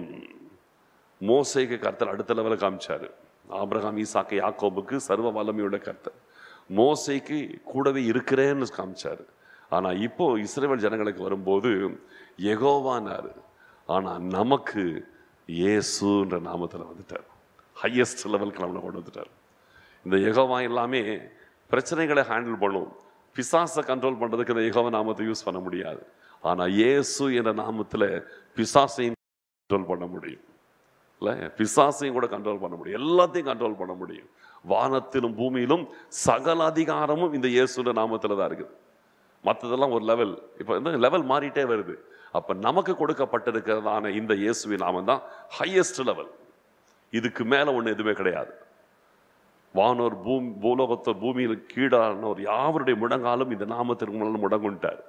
Speaker 1: மோசேக்கு கர்த்தர் அடுத்த லெவலில் காமிச்சாரு ஆபிரகாம் ஈசாக்கு யாக்கோபுக்கு சர்வ வல்லமையோட கர்த்தர் மோசேக்கு கூடவே இருக்கிறேன்னு காமிச்சாரு ஆனா இப்போ இஸ்ரவேல் ஜனங்களுக்கு வரும்போது எகோவானாரு ஆனா நமக்கு இயேசுன்ற நாமத்துல வந்துட்டார் ஹையஸ்ட் லெவலுக்கு நம்மளை கொண்டு வந்துட்டார் இந்த யெகோவா எல்லாமே பிரச்சனைகளை ஹேண்டில் பண்ணும் பிசாசை கண்ட்ரோல் பண்றதுக்கு இந்த யெகோவா நாமத்தை யூஸ் பண்ண முடியாது ஆனா இயேசு என்ற நாமத்துல பிசாசையும் கண்ட்ரோல் பண்ண முடியும் இல்ல பிசாசையும் கூட கண்ட்ரோல் பண்ண முடியும் எல்லாத்தையும் கண்ட்ரோல் பண்ண முடியும் வானத்திலும் பூமியிலும் சகல அதிகாரமும் இந்த இயேசுன்ற நாமத்துல தான் இருக்குது மற்றதெல்லாம் ஒரு லெவல் இப்போ வந்து லெவல் மாறிட்டே வருது அப்ப நமக்கு கொடுக்கப்பட்டிருக்கிறதான இந்த இயேசுவின் நாமம் தான் ஹையஸ்ட் லெவல் இதுக்கு மேல ஒண்ணு எதுவுமே கிடையாது வானோர் பூமி பூலோகத்தோர் பூமியில் கீழானோர் யாவருடைய முழங்காலும் இந்த நாமத்திற்கு முன்னால் முடங்குண்டார்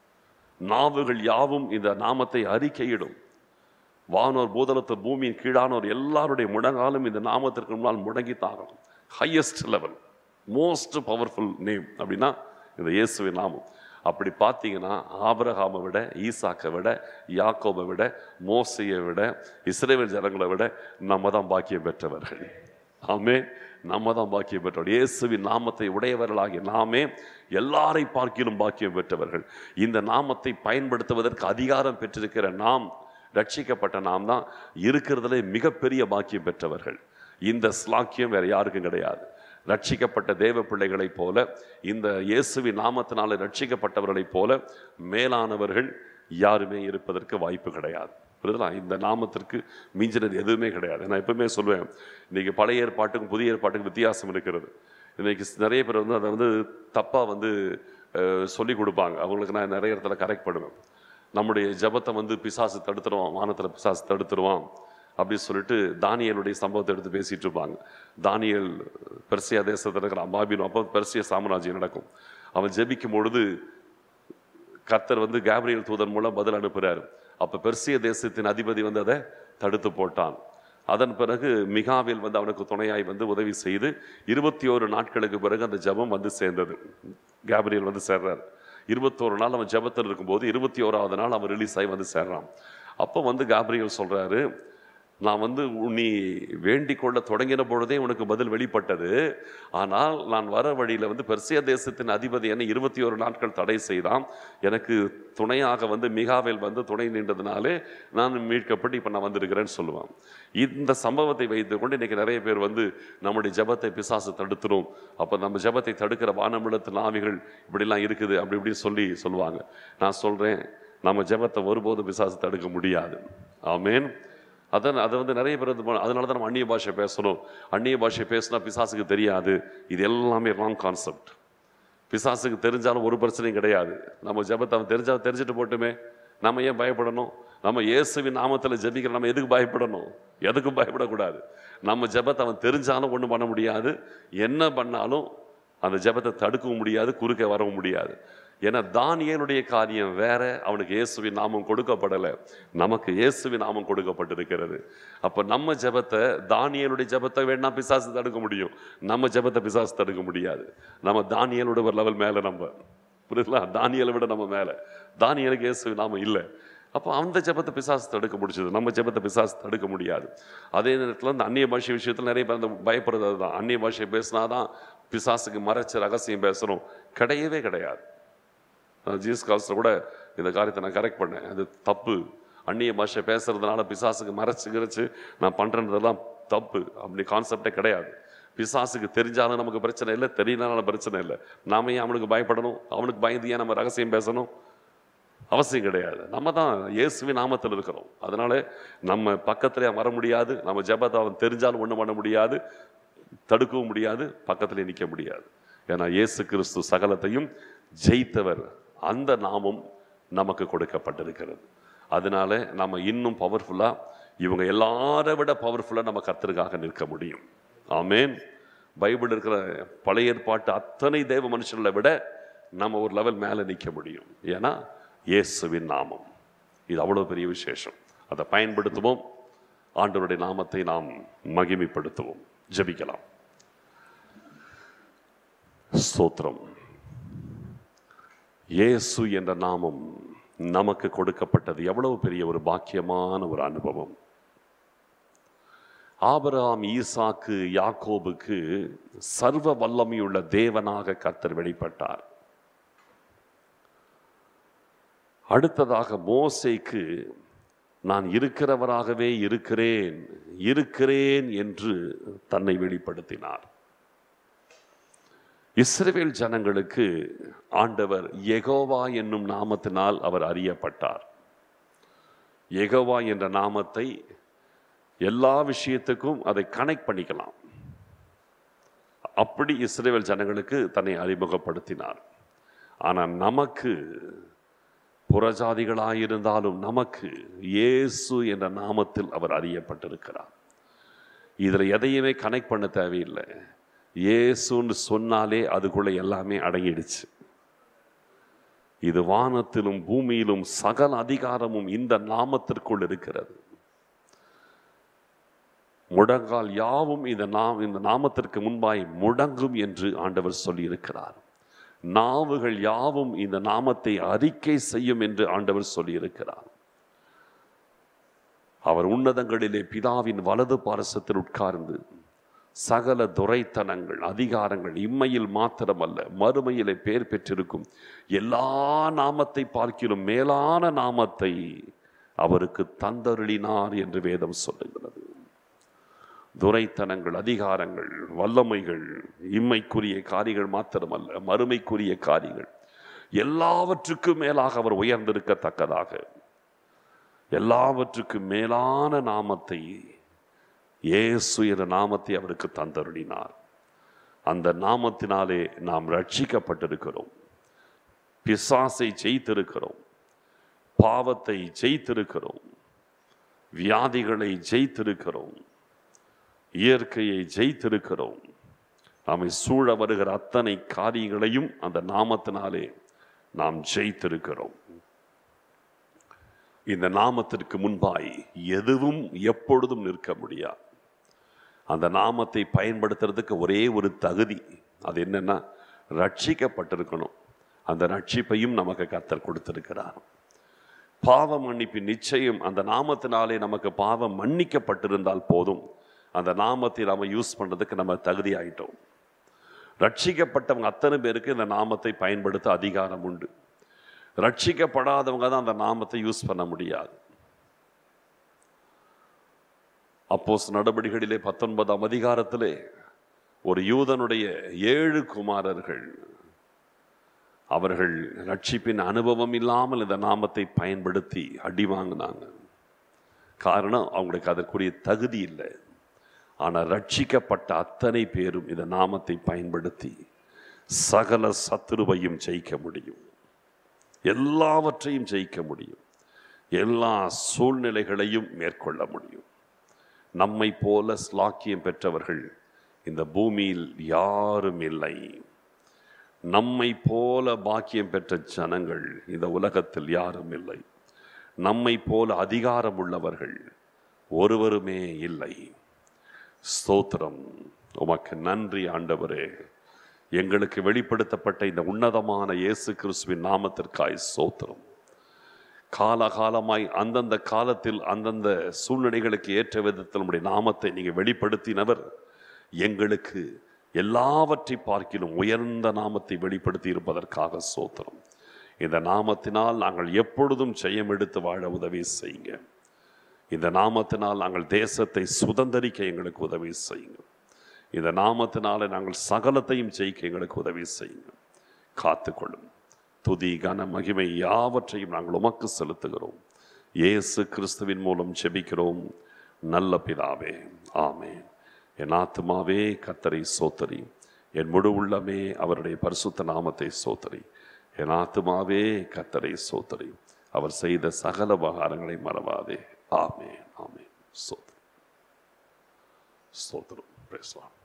Speaker 1: நாவுகள் யாவும் இந்த நாமத்தை அறிக்கையிடும் வானோர் பூதலத்தோர் பூமியின் கீழானோர் எல்லாருடைய முழங்காலும் இந்த நாமத்திற்கு முன்னால் முடங்கி தாகணும் highest level most powerful name அப்படின்னா இந்த இயேசுவின் நாமம் அப்படி பார்த்தீங்கன்னா ஆபிரகாமை விட ஈசாக்கை விட யாக்கோபை விட மோசையை விட இஸ்ரேல் ஜனங்களை விட நம்ம தான் பாக்கியம் பெற்றவர்கள் ஆமே நம்ம தான் பாக்கியம் பெற்றவர் இயேசுவின் நாமத்தை உடையவர்களாகிய நாமே எல்லாரை பார்க்கிலும் பாக்கியம் பெற்றவர்கள் இந்த நாமத்தை பயன்படுத்துவதற்கு அதிகாரம் பெற்றிருக்கிற நாம் ரட்சிக்கப்பட்ட நாம் தான் இருக்கிறதுல மிகப்பெரிய பாக்கியம் பெற்றவர்கள் இந்த ஸ்லாக்கியம் வேற யாருக்கும் கிடையாது ரட்சிக்கப்பட்ட தேவ பிள்ளைகளைப் போல இந்த இயேசுவின் நாமத்தினால ரட்சிக்கப்பட்டவர்களைப் போல மேலானவர்கள் யாருமே இருப்பதற்கு வாய்ப்பு கிடையாது புரியுதுங்களா இந்த நாமத்திற்கு மிஞ்சினது எதுவுமே கிடையாது நான் எப்பவுமே சொல்லுவேன் இன்னைக்கு பழைய ஏற்பாட்டுக்கும் புதிய ஏற்பாட்டுக்கும் வித்தியாசம் இருக்கிறது இன்னைக்கு நிறைய பேர் வந்து அதை வந்து தப்பாக வந்து அஹ், சொல்லி கொடுப்பாங்க அவங்களுக்கு நான் நிறைய இடத்துல கரெக்ட் பண்ணுவேன் நம்முடைய ஜெபத்தை வந்து பிசாசு தடுத்துருவான் வானத்தில் பிசாசு தடுத்துருவான் அப்படின்னு சொல்லிட்டு தானியலுடைய சம்பவத்தை எடுத்து பேசிட்டு இருப்பாங்க தானியல் பெர்சியா தேசத்தில் இருக்கிற பாபிலோன் அப்போ பெர்சிய சாம்ராஜ்யம் நடக்கும் அவன் ஜெபிக்கும் பொழுது கர்த்தர் வந்து கேப்ரியல் தூதன் மூலம் பதில் அனுப்புறாரு அப்ப பெர்சிய தேசத்தின் அதிபதி வந்து அதை தடுத்து போட்டான் அதன் பிறகு மிகாவில் வந்து அவனுக்கு துணையாய் வந்து உதவி செய்து இருபத்தி ஓரு நாட்களுக்கு பிறகு அந்த ஜெபம் வந்து சேர்ந்தது கேப்ரியல் வந்து சேர்றார் இருபத்தோரு நாள் அவன் ஜெபத்தில் இருக்கும்போது இருபத்தி ஓராவது நாள் அவன் ரிலீஸ் ஆகி வந்து சேர்றான் அப்போ வந்து காப்ரியல் சொல்றாரு நான் வந்து நீ வேண்டிக் கொள்ள தொடங்கின பொழுதே உனக்கு பதில் வெளிப்பட்டது ஆனால் நான் வர வழியில் வந்து பெர்சியா தேசத்தின் அதிபதி என்னை இருபத்தி ஒரு நாட்கள் தடை செய்தான் எனக்கு துணையாக வந்து மிகாவேல் வந்து துணை நின்றதுனாலே நான் மீட்கப்பட்டு இப்போ நான் வந்திருக்கிறேன்னு சொல்லுவான் இந்த சம்பவத்தை வைத்துக்கொண்டு இன்னைக்கு நிறைய பேர் வந்து நம்முடைய ஜெபத்தை பிசாசு தடுத்துரும் அப்போ நம்ம ஜெபத்தை தடுக்கிற வானமிடத்து நாவிகள் இப்படிலாம் இருக்குது அப்படி இப்படி சொல்லி சொல்லுவாங்க நான் சொல்கிறேன் நம்ம ஜெபத்தை ஒருபோதும் பிசாசு தடுக்க முடியாது ஆமென் அதான் அதை வந்து நிறைய பேர் வந்து அதனால தான் நம்ம அந்நிய பாஷை பேசணும் அந்நிய பாஷை பேசினா பிசாசுக்கு தெரியாது இது எல்லாமே ராங் கான்செப்ட் பிசாசுக்கு தெரிஞ்சாலும் ஒரு பிரச்சனையும் கிடையாது நம்ம ஜெபத்தை அவன் தெரிஞ்சா தெரிஞ்சுட்டு போட்டுமே நம்ம ஏன் பயப்படணும் நம்ம இயேசுவின் நாமத்தில் ஜெபிக்கிற நம்ம எதுக்கு பயப்படணும் எதுக்கும் பயப்படக்கூடாது நம்ம ஜெபத்தை அவன் தெரிஞ்சாலும் ஒன்றும் பண்ண முடியாது என்ன பண்ணாலும் அந்த ஜெபத்தை தடுக்கவும் முடியாது குறுக்க வரவும் முடியாது ஏன்னா தானியேலுடைய காரியம் வேற அவனுக்கு இயேசுவின் நாமம் கொடுக்கப்படலை நமக்கு இயேசுவின் நாமம் கொடுக்கப்பட்டிருக்கிறது அப்போ நம்ம ஜெபத்தை தானியேலுடைய ஜெபத்தை வேணா பிசாசு தடுக்க முடியும் நம்ம ஜெபத்தை பிசாசு தடுக்க முடியாது நம்ம தானியலோட ஒரு லெவல் மேலே நம்ம புரியுதுங்களா தானியலை விட நம்ம மேலே தானியலுக்கு இயேசுவின் நாமம் இல்லை அப்போ அந்த ஜெபத்தை பிசாசு தடுக்க முடிச்சது நம்ம ஜெபத்தை பிசாசு தடுக்க முடியாது அதே நேரத்தில் இந்த அந்நிய பாஷை விஷயத்தில் நிறைய பேர் அந்த பயப்படுறது அதுதான் அந்நிய பாஷை பேசினாதான் பிசாசுக்கு மறைச்ச ரகசியம் பேசணும் கிடையவே கிடையாது ஜீசஸ் கால்ஸில் கூட இந்த காரியத்தை நான் கரெக்ட் பண்ணேன் அது தப்பு அந்நிய பாஷை பேசுறதுனால பிசாசுக்கு மறைச்சு கிறைச்சு நான் பண்ணுறதெல்லாம் தப்பு அப்படி கான்செப்டே கிடையாது பிசாசுக்கு தெரிஞ்சாலும் நமக்கு பிரச்சனை இல்லை தெரியலனாலும் பிரச்சனை இல்லை நாம ஏன் அவனுக்கு பயப்படணும் அவனுக்கு பயந்து ஏன் நம்ம ரகசியம் பேசணும் அவசியம் கிடையாது நம்ம தான் இயேசுவின் நாமத்தில் இருக்கிறோம் அதனால நம்ம பக்கத்துல வர முடியாது நம்ம ஜெபத்தை அவன் தெரிஞ்சாலும் ஒன்றும் பண்ண முடியாது தடுக்கவும் முடியாது பக்கத்துல நிற்க முடியாது ஏன்னா இயேசு கிறிஸ்து சகலத்தையும் ஜெயித்தவர் அந்த நாமம் நமக்கு கொடுக்கப்பட்டிருக்கிறது அதனால நம்ம இன்னும் பவர்ஃபுல்லா இவங்க எல்லாரை விட பவர்ஃபுல்லா நம்ம கர்த்தருக்காக நிற்க முடியும் ஆமென் பைபிள் இருக்கிற பழைய ஏற்பாட்டு அத்தனை தேவ மனுஷர்களை விட நம்ம ஒரு லெவல் மேலே நிற்க முடியும் ஏன்னா இயேசுவின் நாமம் இது அவ்வளவு பெரிய விசேஷம் அதை பயன்படுத்துவோம் ஆண்டவருடைய நாமத்தை நாம் மகிமைப்படுத்துவோம் ஜெபிக்கலாம் ஸ்தோத்திரம் இயேசு என்ற நாமம் நமக்கு கொடுக்கப்பட்டது எவ்வளவு பெரிய ஒரு பாக்கியமான ஒரு அனுபவம் ஆபிரகாம் ஈசாக்கு யாக்கோபுக்கு சர்வ வல்லமையுள்ள தேவனாக கர்த்தர் வெளிப்பட்டார் அடுத்ததாக மோசேக்கு நான் இருக்கிறவராகவே இருக்கிறேன் இருக்கிறேன் என்று தன்னை வெளிப்படுத்தினார் இஸ்ரவேல் ஜனங்களுக்கு ஆண்டவர் எகோவா என்னும் நாமத்தினால் அவர் அறியப்பட்டார் எகோவா என்ற நாமத்தை எல்லா விஷயத்துக்கும் அதை கனெக்ட் பண்ணிக்கலாம் அப்படி இஸ்ரேல் ஜனங்களுக்கு தன்னை அறிமுகப்படுத்தினார் ஆனால் நமக்கு புறஜாதிகளாயிருந்தாலும் நமக்கு இயேசு என்ற நாமத்தில் அவர் அறியப்பட்டிருக்கிறார் இதில் எதையுமே கனெக்ட் பண்ண தேவையில்லை இயேசுன்னு சொன்னாலே அதுக்குள்ள எல்லாமே அடங்கிடுச்சு இது வானத்திலும் பூமியிலும் சகல அதிகாரமும் இந்த நாமத்திற்குள் இருக்கிறது முடங்கால் யாவும் இந்த நாம் இந்த நாமத்திற்கு முன்பாய் முடங்கும் என்று ஆண்டவர் சொல்லியிருக்கிறார் நாவுகள் யாவும் இந்த நாமத்தை அறிக்கை செய்யும் என்று ஆண்டவர் சொல்லியிருக்கிறார் அவர் உன்னதங்களிலே பிதாவின் வலது பாரசத்தில் உட்கார்ந்து சகல துரைத்தனங்கள் அதிகாரங்கள் இம்மையில் மாத்திரமல்ல மறுமையிலே பேர் பெற்றிருக்கும் எல்லா நாமத்தை பார்க்கிலும் மேலான நாமத்தை அவருக்கு தந்தருளினார் என்று வேதம் சொல்லுகிறது துரைத்தனங்கள் அதிகாரங்கள் வல்லமைகள் இம்மைக்குரிய காரியங்கள் மாத்திரமல்ல மறுமைக்குரிய காரியங்கள் எல்லாவற்றுக்கும் மேலாக அவர் உயர்ந்திருக்கத்தக்கதாக எல்லாவற்றுக்கும் மேலான நாமத்தை இயேசு என்ற நாமத்தை அவருக்கு தந்தருளினார் அந்த நாமத்தினாலே நாம் ரட்சிக்கப்பட்டிருக்கிறோம் பிசாசை ஜெயித்திருக்கிறோம் பாவத்தை ஜெயித்திருக்கிறோம் வியாதிகளை ஜெயித்திருக்கிறோம் இயற்கையை ஜெயித்திருக்கிறோம் நம்மை சூழ வருகிற அத்தனை காரியங்களையும் அந்த நாமத்தினாலே நாம் ஜெயித்திருக்கிறோம் இந்த நாமத்திற்கு முன்பாய் எதுவும் எப்பொழுதும் நிற்க முடியாது அந்த நாமத்தை பயன்படுத்துறதுக்கு ஒரே ஒரு தகுதி அது என்னன்னா ரட்சிக்கப்பட்டிருக்கணும் அந்த ரட்சிப்பையும் நமக்கு கத்தர் கொடுத்திருக்கிறார் பாவ மன்னிப்பின் நிச்சயம் அந்த நாமத்தினாலே நமக்கு பாவம் மன்னிக்கப்பட்டிருந்தால் போதும் அந்த நாமத்தை நாம யூஸ் பண்றதுக்கு நம்ம தகுதி ஆயிட்டோம் ரட்சிக்கப்பட்டவங்க அத்தனை பேருக்கு இந்த நாமத்தை பயன்படுத்த அதிகாரம் உண்டு ரட்சிக்கப்படாதவங்க தான் அந்த நாமத்தை யூஸ் பண்ண முடியாது அப்போஸ் நடவடிக்கைகளிலே பத்தொன்பதாம் அதிகாரத்திலே ஒரு யூதனுடைய ஏழு குமாரர்கள் அவர்கள் ரட்சிப்பின் அனுபவம் இல்லாமல் இந்த நாமத்தை பயன்படுத்தி அடி வாங்கினாங்க காரணம் அவங்களுக்கு அதற்குரிய தகுதி இல்லை ஆனால் ரட்சிக்கப்பட்ட அத்தனை பேரும் இந்த நாமத்தை பயன்படுத்தி சகல சத்துருவையும் ஜெயிக்க முடியும் எல்லாவற்றையும் ஜெயிக்க முடியும் எல்லா சூழ்நிலைகளையும் மேற்கொள்ள முடியும் நம்மை போல ஸ்லாக்கியம் பெற்றவர்கள் இந்த பூமியில் யாரும் இல்லை நம்மை போல பாக்கியம் பெற்ற ஜனங்கள் இந்த உலகத்தில் யாரும் இல்லை நம்மை போல அதிகாரம் உள்ளவர்கள் ஒருவருமே இல்லை ஸ்தோத்திரம் உமக்கு நன்றி ஆண்டவரே எங்களுக்கு வெளிப்படுத்தப்பட்ட இந்த உன்னதமான இயேசு கிறிஸ்துவின் நாமத்திற்காய் ஸ்தோத்திரம் காலகாலமாய் அந்தந்த காலத்தில் அந்தந்த சூழ்நிலைகளுக்கு ஏற்ற விதத்தில் நம்முடைய நாமத்தை நீங்கள் வெளிப்படுத்தினவர் எங்களுக்கு எல்லாவற்றை பார்க்கிலும் உயர்ந்த நாமத்தை வெளிப்படுத்தி இருப்பதற்காக சோத்திரம் இந்த நாமத்தினால் நாங்கள் எப்பொழுதும் ஜெயம் எடுத்து வாழ உதவி செய்யுங்க இந்த நாமத்தினால் நாங்கள் தேசத்தை சுதந்தரிக்க எங்களுக்கு உதவி செய்யுங்க இந்த நாமத்தினால நாங்கள் சகலத்தையும் ஜெயிக்க எங்களுக்கு உதவி செய்யுங்க காத்துக்கொள்ளும் துதி கன மகிமை யாவற்றையும் நாங்கள் உமக்கு செலுத்துகிறோம் இயேசு கிறிஸ்துவின் மூலம் ஜெபிக்கிறோம் நல்ல பிதாவே ஆமென் என் ஆத்துமாவே கத்தரை சோத்தரி என் முழு உள்ளமே அவருடைய பரிசுத்த நாமத்தை சோத்தரி என் ஆத்துமாவே கத்தரை சோத்தரி அவர் செய்த சகல உபகாரங்களை மறவாதே ஆமென் ஆமென் சோத்திரம் ஸ்தோத்திரம் பேசலாம்